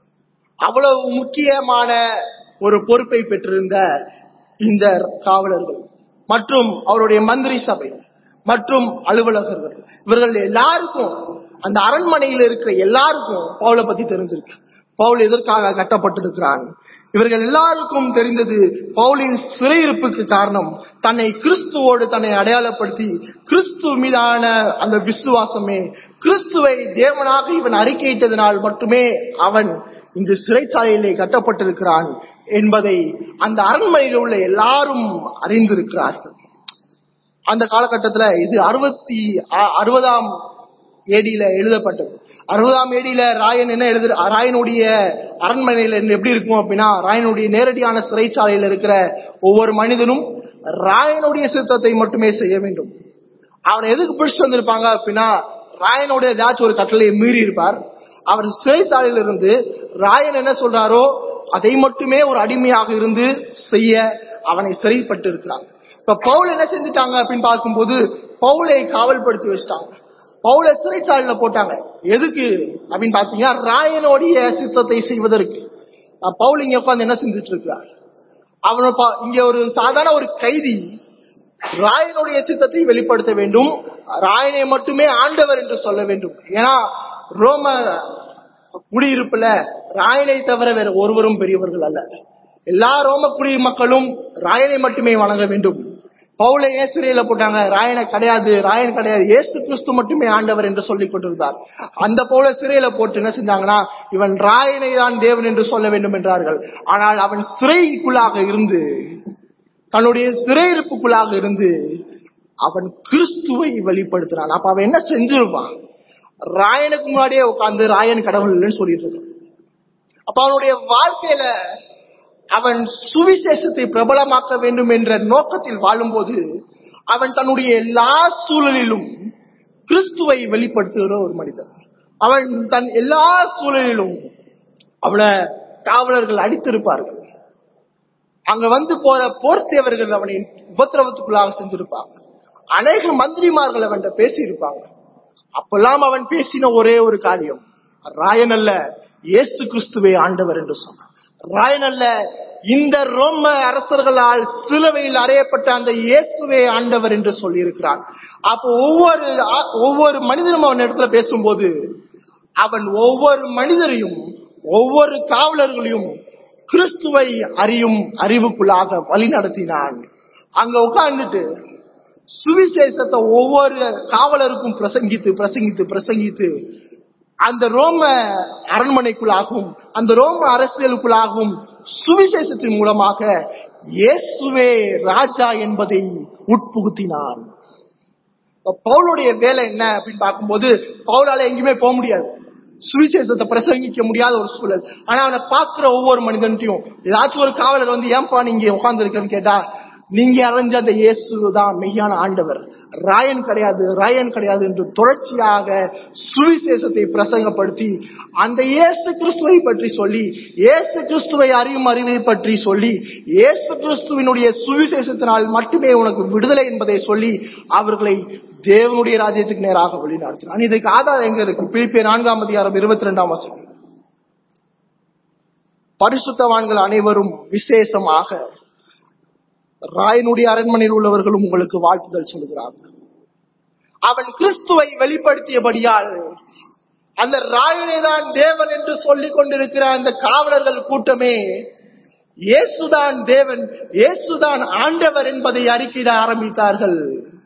அவ்வளவு முக்கியமான ஒரு பொறுப்பை பெற்றிருந்த இந்த காவலர்கள் மற்றும் அவருடைய மந்திரி சபை மற்றும் அலுவலகர்கள் இவர்கள் எல்லாருக்கும் அந்த அரண்மனையில் இருக்கிற எல்லாருக்கும் பவுலை பத்தி தெரிஞ்சிருக்கு பவுல் எதற்காக கட்டப்பட்டிருக்கிறான் இவர்கள் எல்லாருக்கும் தெரிந்தது பவுலின் சிறையிருப்புக்கு காரணம் தன்னை கிறிஸ்துவோடு தன்னை அடையாளப்படுத்தி கிறிஸ்து மீதான அந்த விசுவாசமே கிறிஸ்துவை தேவனாக இவன் அறிக்கையிட்டதனால் மட்டுமே அவன் இந்த சிறைச்சாலையிலே கட்டப்பட்டிருக்கிறான் என்பதை அந்த அரண்மனையில் உள்ள எல்லாரும் அறிந்திருக்கிறார்கள் அந்த காலகட்டத்துல இது அறுபத்தி அறுபதாம் ஏடியில எழுதப்பட்டது அறுபதாம் ஏடியில ராயன் என்ன எழுது ராயனுடைய அரண்மனையில எப்படி இருக்கும் அப்படின்னா ராயனுடைய நேரடியான சிறைச்சாலையில் இருக்கிற ஒவ்வொரு மனிதனும் ராயனுடைய சித்தத்தை மட்டுமே செய்ய வேண்டும் அவனை எதுக்கு பிடிச்சு வந்திருப்பாங்க அப்படின்னா ராயனுடைய ஏதாச்சும் ஒரு கட்டளையை மீறி இருப்பார் அவர் சிறைச்சாலையில் இருந்து ராயன் என்ன சொல்றாரோ அதை மட்டுமே ஒரு அடிமையாக இருந்து செய்ய அவனை சிறைப்பட்டு இருக்கிறாங்க இப்ப பவுல் என்ன செஞ்சுட்டாங்க அப்படின்னு பார்க்கும்போது பவுலை காவல்படுத்தி வச்சுட்டாங்க பவுல சிறைச்சாலையில போட்டாங்க எதுக்கு அப்படின்னு பாத்தீங்கன்னா ராயனுடைய சித்தத்தை செய்வதற்கு பவுல் இங்க உட்காந்து என்ன செஞ்சுட்டு இருக்கிறார் அவன இங்க ஒரு சாதாரண ஒரு கைதி ராயனுடைய சித்தத்தை வெளிப்படுத்த வேண்டும் ராயனை மட்டுமே ஆண்டவர் என்று சொல்ல வேண்டும் ஏன்னா ரோம குடியிருப்புல ராயனை தவிர வேற ஒருவரும் பெரியவர்கள் அல்ல எல்லா ரோம குடிமக்களும் ராயனை மட்டுமே வணங்க வேண்டும் பவுலை ஏன் சிறையில போட்டாங்க ராயனை கிடையாது ராயன் கிடையாது ஏசு கிறிஸ்து மட்டுமே ஆண்டவர் என்று சொல்லிக் கொண்டிருந்தார் அந்த பவுல சிறையில போட்டு என்ன செஞ்சாங்கன்னா இவன் ராயனை தான் தேவன் என்று சொல்ல வேண்டும் என்றார்கள் ஆனால் அவன் சிறைக்குள்ளாக இருந்து தன்னுடைய சிறையிருப்புக்குள்ளாக இருந்து அவன் கிறிஸ்துவை வெளிப்படுத்தினான் அப்ப அவன் என்ன செஞ்சிருப்பான் ராயனுக்கு முன்னாடியே உட்கார்ந்து ராயன் கடவுள் இல்லைன்னு சொல்லிட்டு இருக்கான் அப்ப அவனுடைய வாழ்க்கையில அவன் சுவிசேஷத்தை பிரபலமாக்க வேண்டும் என்ற நோக்கத்தில் வாழும்போது அவன் தன்னுடைய எல்லா சூழலிலும் கிறிஸ்துவை வெளிப்படுத்துகிற ஒரு மனிதன் அவன் தன் எல்லா சூழலிலும் அவனை காவலர்கள் அடித்திருப்பார்கள் அங்க வந்து போற போர் சேவர்கள் அவனை உபத்திரவத்துக்குள்ளாக செஞ்சிருப்பாங்க அநேக மந்திரிமார்கள் அவன்கிட்ட பேசி இருப்பாங்க அப்பெல்லாம் அவன் பேசின ஒரே ஒரு காரியம் ராயன் அல்ல இயேசு கிறிஸ்துவை ஆண்டவர் என்று சொன்னான் ராயன் அல்ல இந்த ரோம அரசர்களால் சிலுவையில் அறையப்பட்ட அந்த இயேசுவே ஆண்டவர் என்று சொல்லி இருக்கிறான் அப்போ ஒவ்வொரு ஒவ்வொரு மனிதனும் அவன் இடத்துல பேசும்போது அவன் ஒவ்வொரு மனிதரையும் ஒவ்வொரு காவலர்களையும் கிறிஸ்துவை அறியும் அறிவுக்குள்ளாக வழி நடத்தினான் அங்க உட்கார்ந்துட்டு சுவிசேஷத்தை ஒவ்வொரு காவலருக்கும் பிரசங்கித்து பிரசங்கித்து பிரசங்கித்து அந்த ரோம அரண்மனைக்குள்ளாகவும் அந்த ரோம அரசியலுக்குள்ளாகவும் சுவிசேஷத்தின் மூலமாக இயேசுவே ராஜா என்பதை உட்புகுத்தினான் பவுலுடைய வேலை என்ன அப்படின்னு பார்க்கும்போது பவுலால எங்கேயுமே போக முடியாது சுவிசேஷத்தை பிரசங்கிக்க முடியாத ஒரு சூழல் ஆனா அவனை பார்க்கிற ஒவ்வொரு மனிதன்ட்டையும் ஏதாச்சும் ஒரு காவலர் வந்து ஏன்பா நீங்க உட்கார்ந்து இருக்கன்னு கேட்டா நீங்க அறிஞ்ச அந்த இயேசு தான் மெய்யான ஆண்டவர் ராயன் கிடையாது ராயன் கிடையாது என்று தொடர்ச்சியாக சுவிசேஷத்தை பிரசங்கப்படுத்தி அந்த இயேசு கிறிஸ்துவை பற்றி சொல்லி இயேசு கிறிஸ்துவை அறியும் அறிவை பற்றி சொல்லி இயேசு கிறிஸ்துவினுடைய சுவிசேஷத்தினால் மட்டுமே உனக்கு விடுதலை என்பதை சொல்லி அவர்களை தேவனுடைய ராஜ்யத்துக்கு நேராக வழிநடத்தினான் இதுக்கு ஆதாரம் எங்க இருக்கு பிலிப்பிய நான்காம் அதிகாரம் இருபத்தி ரெண்டாம் வசனம் பரிசுத்தவான்கள் அனைவரும் விசேஷமாக ராயனுடைய அரண்மனையில் உள்ளவர்களும் உங்களுக்கு வாழ்த்துதல் சொல்கிறார்கள் அவன் கிறிஸ்துவை வெளிப்படுத்தியபடியால் அந்த ராயனை தான் தேவன் என்று சொல்லிக் கொண்டிருக்கிற அந்த காவலர்கள் கூட்டமே இயேசுதான் தேவன் இயேசுதான் ஆண்டவர் என்பதை அறிக்கையிட ஆரம்பித்தார்கள்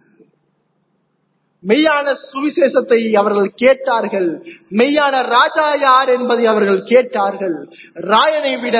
மெய்யான சுவிசேஷத்தை அவர்கள் கேட்டார்கள் மெய்யான ராஜா யார் என்பதை அவர்கள் கேட்டார்கள் ராயனை விட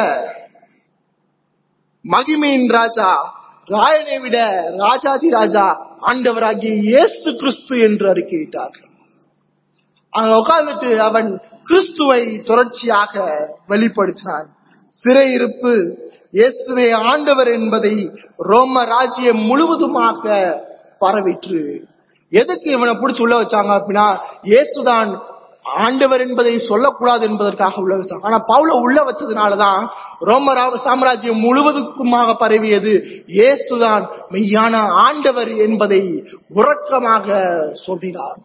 மகிமையின் ராஜா ராயனை விட ராஜாதி ராஜா ஆண்டவராகிய இயேசு கிறிஸ்து என்று அறிக்கையிட்டார்கள் அங்க உட்கார்ந்துட்டு அவன் கிறிஸ்துவை தொடர்ச்சியாக வெளிப்படுத்தினான் சிறையிருப்பு இயேசுவே ஆண்டவர் என்பதை ரோம ராஜ்யம் முழுவதுமாக பரவிற்று எதுக்கு இவனை பிடிச்சு உள்ள வச்சாங்க அப்படின்னா இயேசுதான் ஆண்டவர் என்பதை சொல்லக்கூடாது என்பதற்காக உள்ள வச்சாங்க ஆனா பவுல உள்ள வச்சதுனாலதான் ரோம ரா- சாம்ராஜ்யம் முழுவதுக்குமாக பரவியது இயேசுதான் மெய்யான ஆண்டவர் என்பதை உறக்கமாக சொல்கிறார்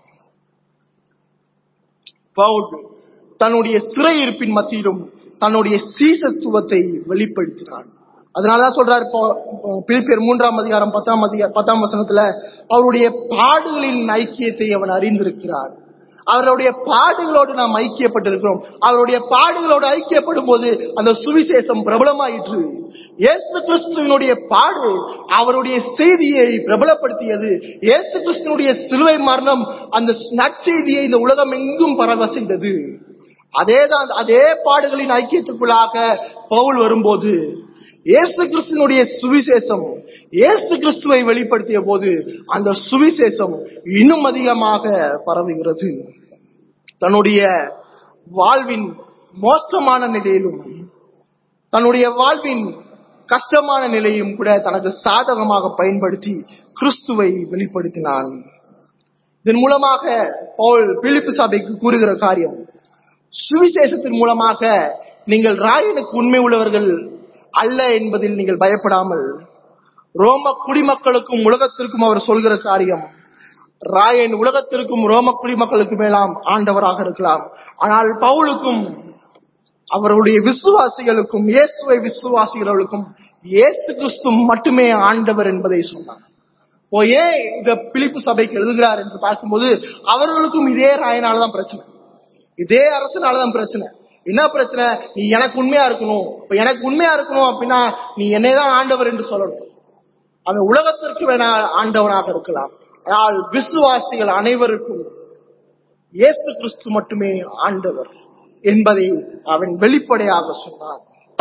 பவுல் தன்னுடைய சிறையிருப்பின் மத்தியிலும் தன்னுடைய சீசத்துவத்தை வெளிப்படுத்தினான் அதனாலதான் சொல்றாரு போ- பிலிப்பியர் மூன்றாம் அதிகாரம் பத்தாம் அதிகாரம் பத்தாம் வசனத்துல அவருடைய பாடுகளின் ஐக்கியத்தை அவன் அறிந்திருக்கிறான் அவருடைய பாடுகளோடு நாம் ஐக்கியப்பட்டிருக்கிறோம் அவருடைய பாடுகளோடு ஐக்கியப்படும் போது அந்த சுவிசேஷம் பிரபலமாயிற்று இயேசு கிறிஸ்துவனுடைய பாடு அவருடைய செய்தியை பிரபலப்படுத்தியது இயேசு கிறிஸ்துவனுடைய சிலுவை மரணம் அந்த நற்செய்தியை இந்த உலகம் எங்கும் பரவ செய்தது அதேதான் அதே பாடுகளின் ஐக்கியத்துக்குள்ளாக பவுல் வரும்போது இயேசு கிறிஸ்துவனுடைய சுவிசேஷம் இயேசு கிறிஸ்துவை வெளிப்படுத்திய போது அந்த சுவிசேஷம் இன்னும் அதிகமாக பரவுகிறது தன்னுடைய வாழ்வின் மோசமான நிலையிலும் தன்னுடைய வாழ்வின் கஷ்டமான நிலையும் கூட தனக்கு சாதகமாக பயன்படுத்தி கிறிஸ்துவை வெளிப்படுத்தினான் இதன் மூலமாக பவுல் பிலிப்பு சபைக்கு கூறுகிற காரியம் சுவிசேஷத்தின் மூலமாக நீங்கள் ராயனுக்கு உண்மை உள்ளவர்கள் அல்ல என்பதில் நீங்கள் பயப்படாமல் ரோம குடிமக்களுக்கும் உலகத்திற்கும் அவர் சொல்கிற காரியம் ராயன் உலகத்திற்கும் ரோம குடிமக்களுக்கும் மேலாம் ஆண்டவராக இருக்கலாம் ஆனால் பவுலுக்கும் அவருடைய விசுவாசிகளுக்கும் இயேசுவை விசுவாசிகளுக்கும் இயேசு கிறிஸ்து மட்டுமே ஆண்டவர் என்பதை சொன்னார் இப்போ ஏன் இந்த பிலிப்பு சபைக்கு எழுதுகிறார் என்று பார்க்கும்போது அவர்களுக்கும் இதே ராயனால தான் பிரச்சனை இதே அரசனால தான் பிரச்சனை என்ன பிரச்சனை நீ எனக்கு உண்மையா இருக்கணும் இப்ப எனக்கு உண்மையா இருக்கணும் அப்படின்னா நீ என்னைதான் ஆண்டவர் என்று சொல்லணும் அவன் உலகத்திற்கு வேணா ஆண்டவனாக இருக்கலாம் ஆனால் விசுவாசிகள் அனைவருக்கும் இயேசு கிறிஸ்து மட்டுமே ஆண்டவர் என்பதை அவன் வெளிப்படையாக சொன்னான்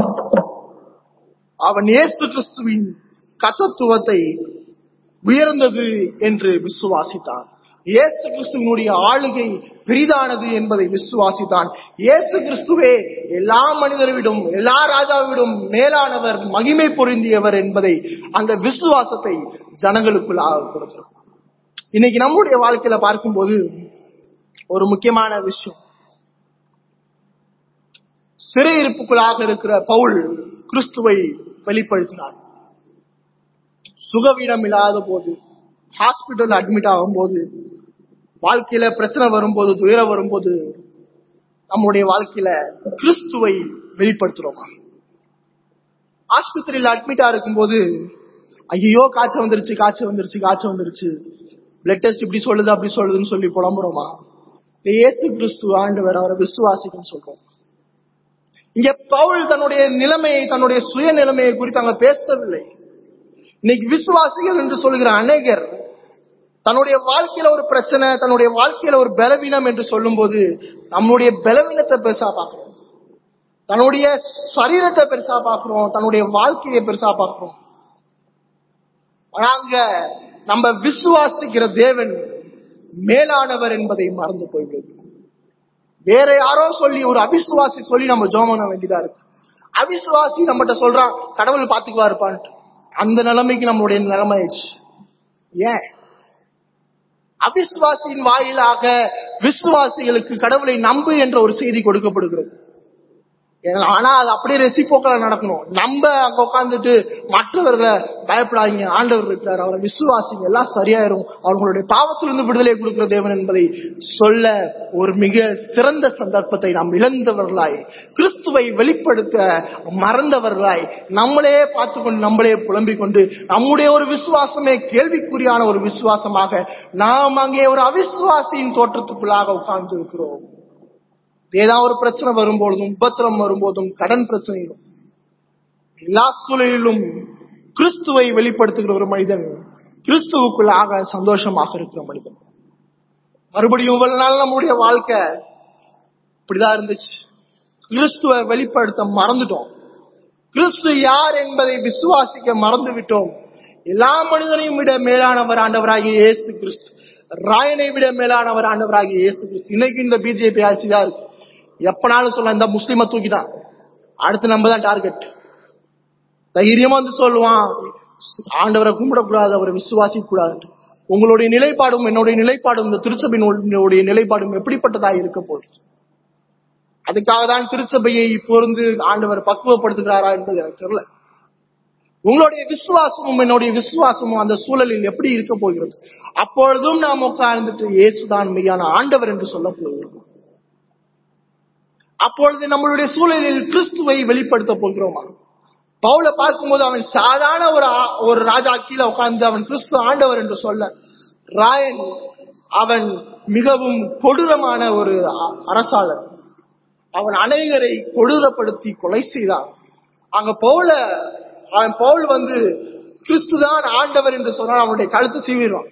அவன் இயேசு கிறிஸ்துவின் கத்தத்துவத்தை உயர்ந்தது என்று விசுவாசித்தான் இயேசு கிறிஸ்துவனுடைய ஆளுகை பெரிதானது என்பதை விசுவாசித்தான் இயேசு கிறிஸ்துவே எல்லா மனிதர்விடும் எல்லா ராஜாவிடும் மேலானவர் மகிமை பொருந்தியவர் என்பதை அந்த விசுவாசத்தை ஜனங்களுக்குள்ளாக கொடுக்கிறோம் இன்னைக்கு நம்முடைய வாழ்க்கையில பார்க்கும்போது ஒரு முக்கியமான விஷயம் சிறையிருப்புக்குள்ளாக இருக்கிற பவுல் கிறிஸ்துவை வெளிப்படுத்தினார் சுகவீனம் இல்லாத போது ஹாஸ்பிட்டல் அட்மிட் ஆகும்போது வாழ்க்கையில பிரச்சனை வரும்போது துயரம் வரும்போது நம்முடைய வாழ்க்கையில கிறிஸ்துவை வெளிப்படுத்துறோமா ஆஸ்பத்திரியில் அட்மிட்டா இருக்கும்போது ஐயோ காய்ச்சல் வந்துருச்சு காய்ச்சல் வந்துருச்சு காய்ச்சல் வந்துருச்சு பிளட் டெஸ்ட் இப்படி சொல்லுது அப்படி சொல்லுதுன்னு சொல்லி புலம்புறோமா இல்ல இயேசு கிறிஸ்து ஆண்டவர் அவரை விசுவாசிக்கன்னு சொல்றோம் இங்க பவுல் தன்னுடைய நிலைமையை தன்னுடைய சுய நிலைமையை குறித்து அங்க பேசவில்லை இன்னைக்கு விசுவாசிகள் என்று சொல்கிற அநேகர் தன்னுடைய வாழ்க்கையில ஒரு பிரச்சனை தன்னுடைய வாழ்க்கையில ஒரு பலவீனம் என்று சொல்லும்போது நம்முடைய பலவீனத்தை பெருசா பார்க்கிறோம் தன்னுடைய சரீரத்தை பெருசா பார்க்கிறோம் தன்னுடைய வாழ்க்கையை பெருசா பார்க்கிறோம் நாங்க நம்ம விசுவாசிக்கிற தேவன் மேலானவர் என்பதை மறந்து போய்விடுது வேற யாரோ சொல்லி ஒரு அவிசுவாசி சொல்லி நம்ம ஜோம் பண்ண வேண்டியதா இருக்கு அவிசுவாசி நம்மகிட்ட சொல்றான் கடவுள் பாத்துக்குவா இருப்பான்ட்டு அந்த நிலைமைக்கு நம்மளுடைய நிலைமை ஆயிடுச்சு ஏன் அவிசுவாசியின் வாயிலாக விசுவாசிகளுக்கு கடவுளை நம்பு என்ற ஒரு செய்தி கொடுக்கப்படுகிறது ஏன்னா, ஆனா அது அப்படியே ரெசிபோக்கலா நடக்கணும் நம்ம அங்க உட்கார்ந்துட்டு மற்றவர்களை பயப்படாதீங்க ஆண்டவர் இருக்கிறார் அவரை விசுவாசிங்க எல்லாம் சரியாயிரும் அவர்களுடைய பாவத்திலிருந்து விடுதலை கொடுக்கிற தேவன் என்பதை சொல்ல ஒரு மிக சிறந்த சந்தர்ப்பத்தை நாம் இழந்தவர்களாய் கிறிஸ்துவை வெளிப்படுத்த மறந்தவர்களாய் நம்மளே பார்த்து கொண்டு நம்மளே புலம்பிக் கொண்டு நம்முடைய ஒரு விசுவாசமே கேள்விக்குறியான ஒரு விசுவாசமாக நாம் அங்கே ஒரு அவிசுவாசியின் தோற்றத்துக்குள்ளாக உட்கார்ந்து இருக்கிறோம் ஏதாவது ஒரு பிரச்சனை வரும்போதும் உபத்திரம் வரும்போதும் கடன் பிரச்சனையிலும் எல்லா சூழலிலும் கிறிஸ்துவை வெளிப்படுத்துகிற ஒரு மனிதன் கிறிஸ்துவுக்குள்ளாக சந்தோஷமாக இருக்கிற மனிதன் மறுபடியும் இவ்வளவு நாள் நம்முடைய வாழ்க்கை இப்படிதான் இருந்துச்சு கிறிஸ்துவை வெளிப்படுத்த மறந்துட்டோம் கிறிஸ்து யார் என்பதை விசுவாசிக்க மறந்து விட்டோம் எல்லா மனிதனையும் விட மேலானவர் ஆண்டவராகிய இயேசு கிறிஸ்து ராயனை விட மேலானவர் ஆண்டவராகிய இயேசு கிறிஸ்து இன்னைக்கு இந்த பிஜேபி ஆட்சி தான் இருக்கு எப்பனாலும் சொல்ல இந்த முஸ்லிமை தூக்கிட்டான் அடுத்து நம்ம தான் டார்கெட் தைரியமா வந்து சொல்லுவான் ஆண்டவரை கும்பிடக்கூடாது அவரை விசுவாசிக்க கூடாது உங்களுடைய நிலைப்பாடும் என்னுடைய நிலைப்பாடும் இந்த திருச்சபையினுடைய நிலைப்பாடும் எப்படிப்பட்டதாக இருக்க போகுது அதுக்காக தான் திருச்சபையை பொருந்து ஆண்டவர் பக்குவப்படுத்துகிறாரா என்பது எனக்கு தெரியல உங்களுடைய விசுவாசமும் என்னுடைய விசுவாசமும் அந்த சூழலில் எப்படி இருக்க போகிறது அப்பொழுதும் நாம் உட்கார்ந்துட்டு இயேசுதான் மெய்யான ஆண்டவர் என்று சொல்ல போகிறோம் அப்பொழுது நம்மளுடைய சூழலில் கிறிஸ்துவை வெளிப்படுத்த போகிறோமா பவுல பார்க்கும்போது அவன் சாதாரண ஒரு ஆ- ஒரு ராஜா கீழே உட்கார்ந்து அவன் கிறிஸ்து ஆண்டவர் என்று சொல்ல ராயன் அவன் மிகவும் கொடூரமான ஒரு அ- அரசாளர் அவன் அநேகரை கொடூரப்படுத்தி கொலை செய்தான் அங்க பவுல அவன் பவுல் வந்து கிறிஸ்துதான் ஆண்டவர் என்று சொன்னால் அவனுடைய கழுத்து சீவிடுவான்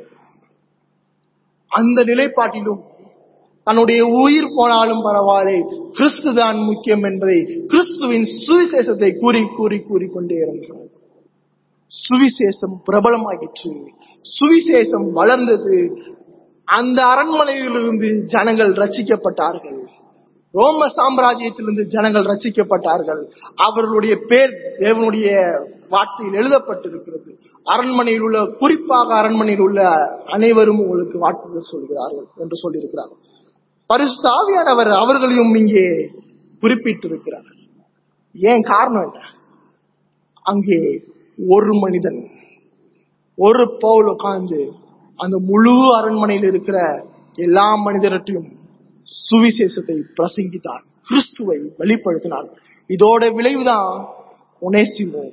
அந்த நிலைப்பாட்டிலும் தன்னுடைய உயிர் போனாலும் பரவாயில்லை கிறிஸ்து தான் முக்கியம் என்பதை கிறிஸ்துவின் சுவிசேஷத்தை கூறி கூறி கூறி கொண்டே இருந்தார் சுவிசேஷம் பிரபலமாயிற்று சுவிசேஷம் வளர்ந்தது அந்த அரண்மனையிலிருந்து ஜனங்கள் ரட்சிக்கப்பட்டார்கள் ரோம சாம்ராஜ்யத்திலிருந்து ஜனங்கள் ரட்சிக்கப்பட்டார்கள் அவர்களுடைய பேர் தேவனுடைய வார்த்தையில் எழுதப்பட்டிருக்கிறது அரண்மனையில் உள்ள குறிப்பாக அரண்மனையில் உள்ள அனைவரும் உங்களுக்கு வாழ்த்துதல் சொல்கிறார்கள் என்று சொல்லியிருக்கிறார் பரிசுத்த ஆவியானவர் அவர்களையும் இங்கே குறிப்பிட்டிருக்கிறார் ஏன் காரணம் என்ன அங்கே ஒரு மனிதன் ஒரு பவுல் உட்கார்ந்து அந்த முழு அரண்மனையில் இருக்கிற எல்லா மனிதர்கிட்டையும் சுவிசேஷத்தை பிரசங்கித்தார் கிறிஸ்துவை வெளிப்படுத்தினார் இதோட விளைவுதான் ஒனேசிமோ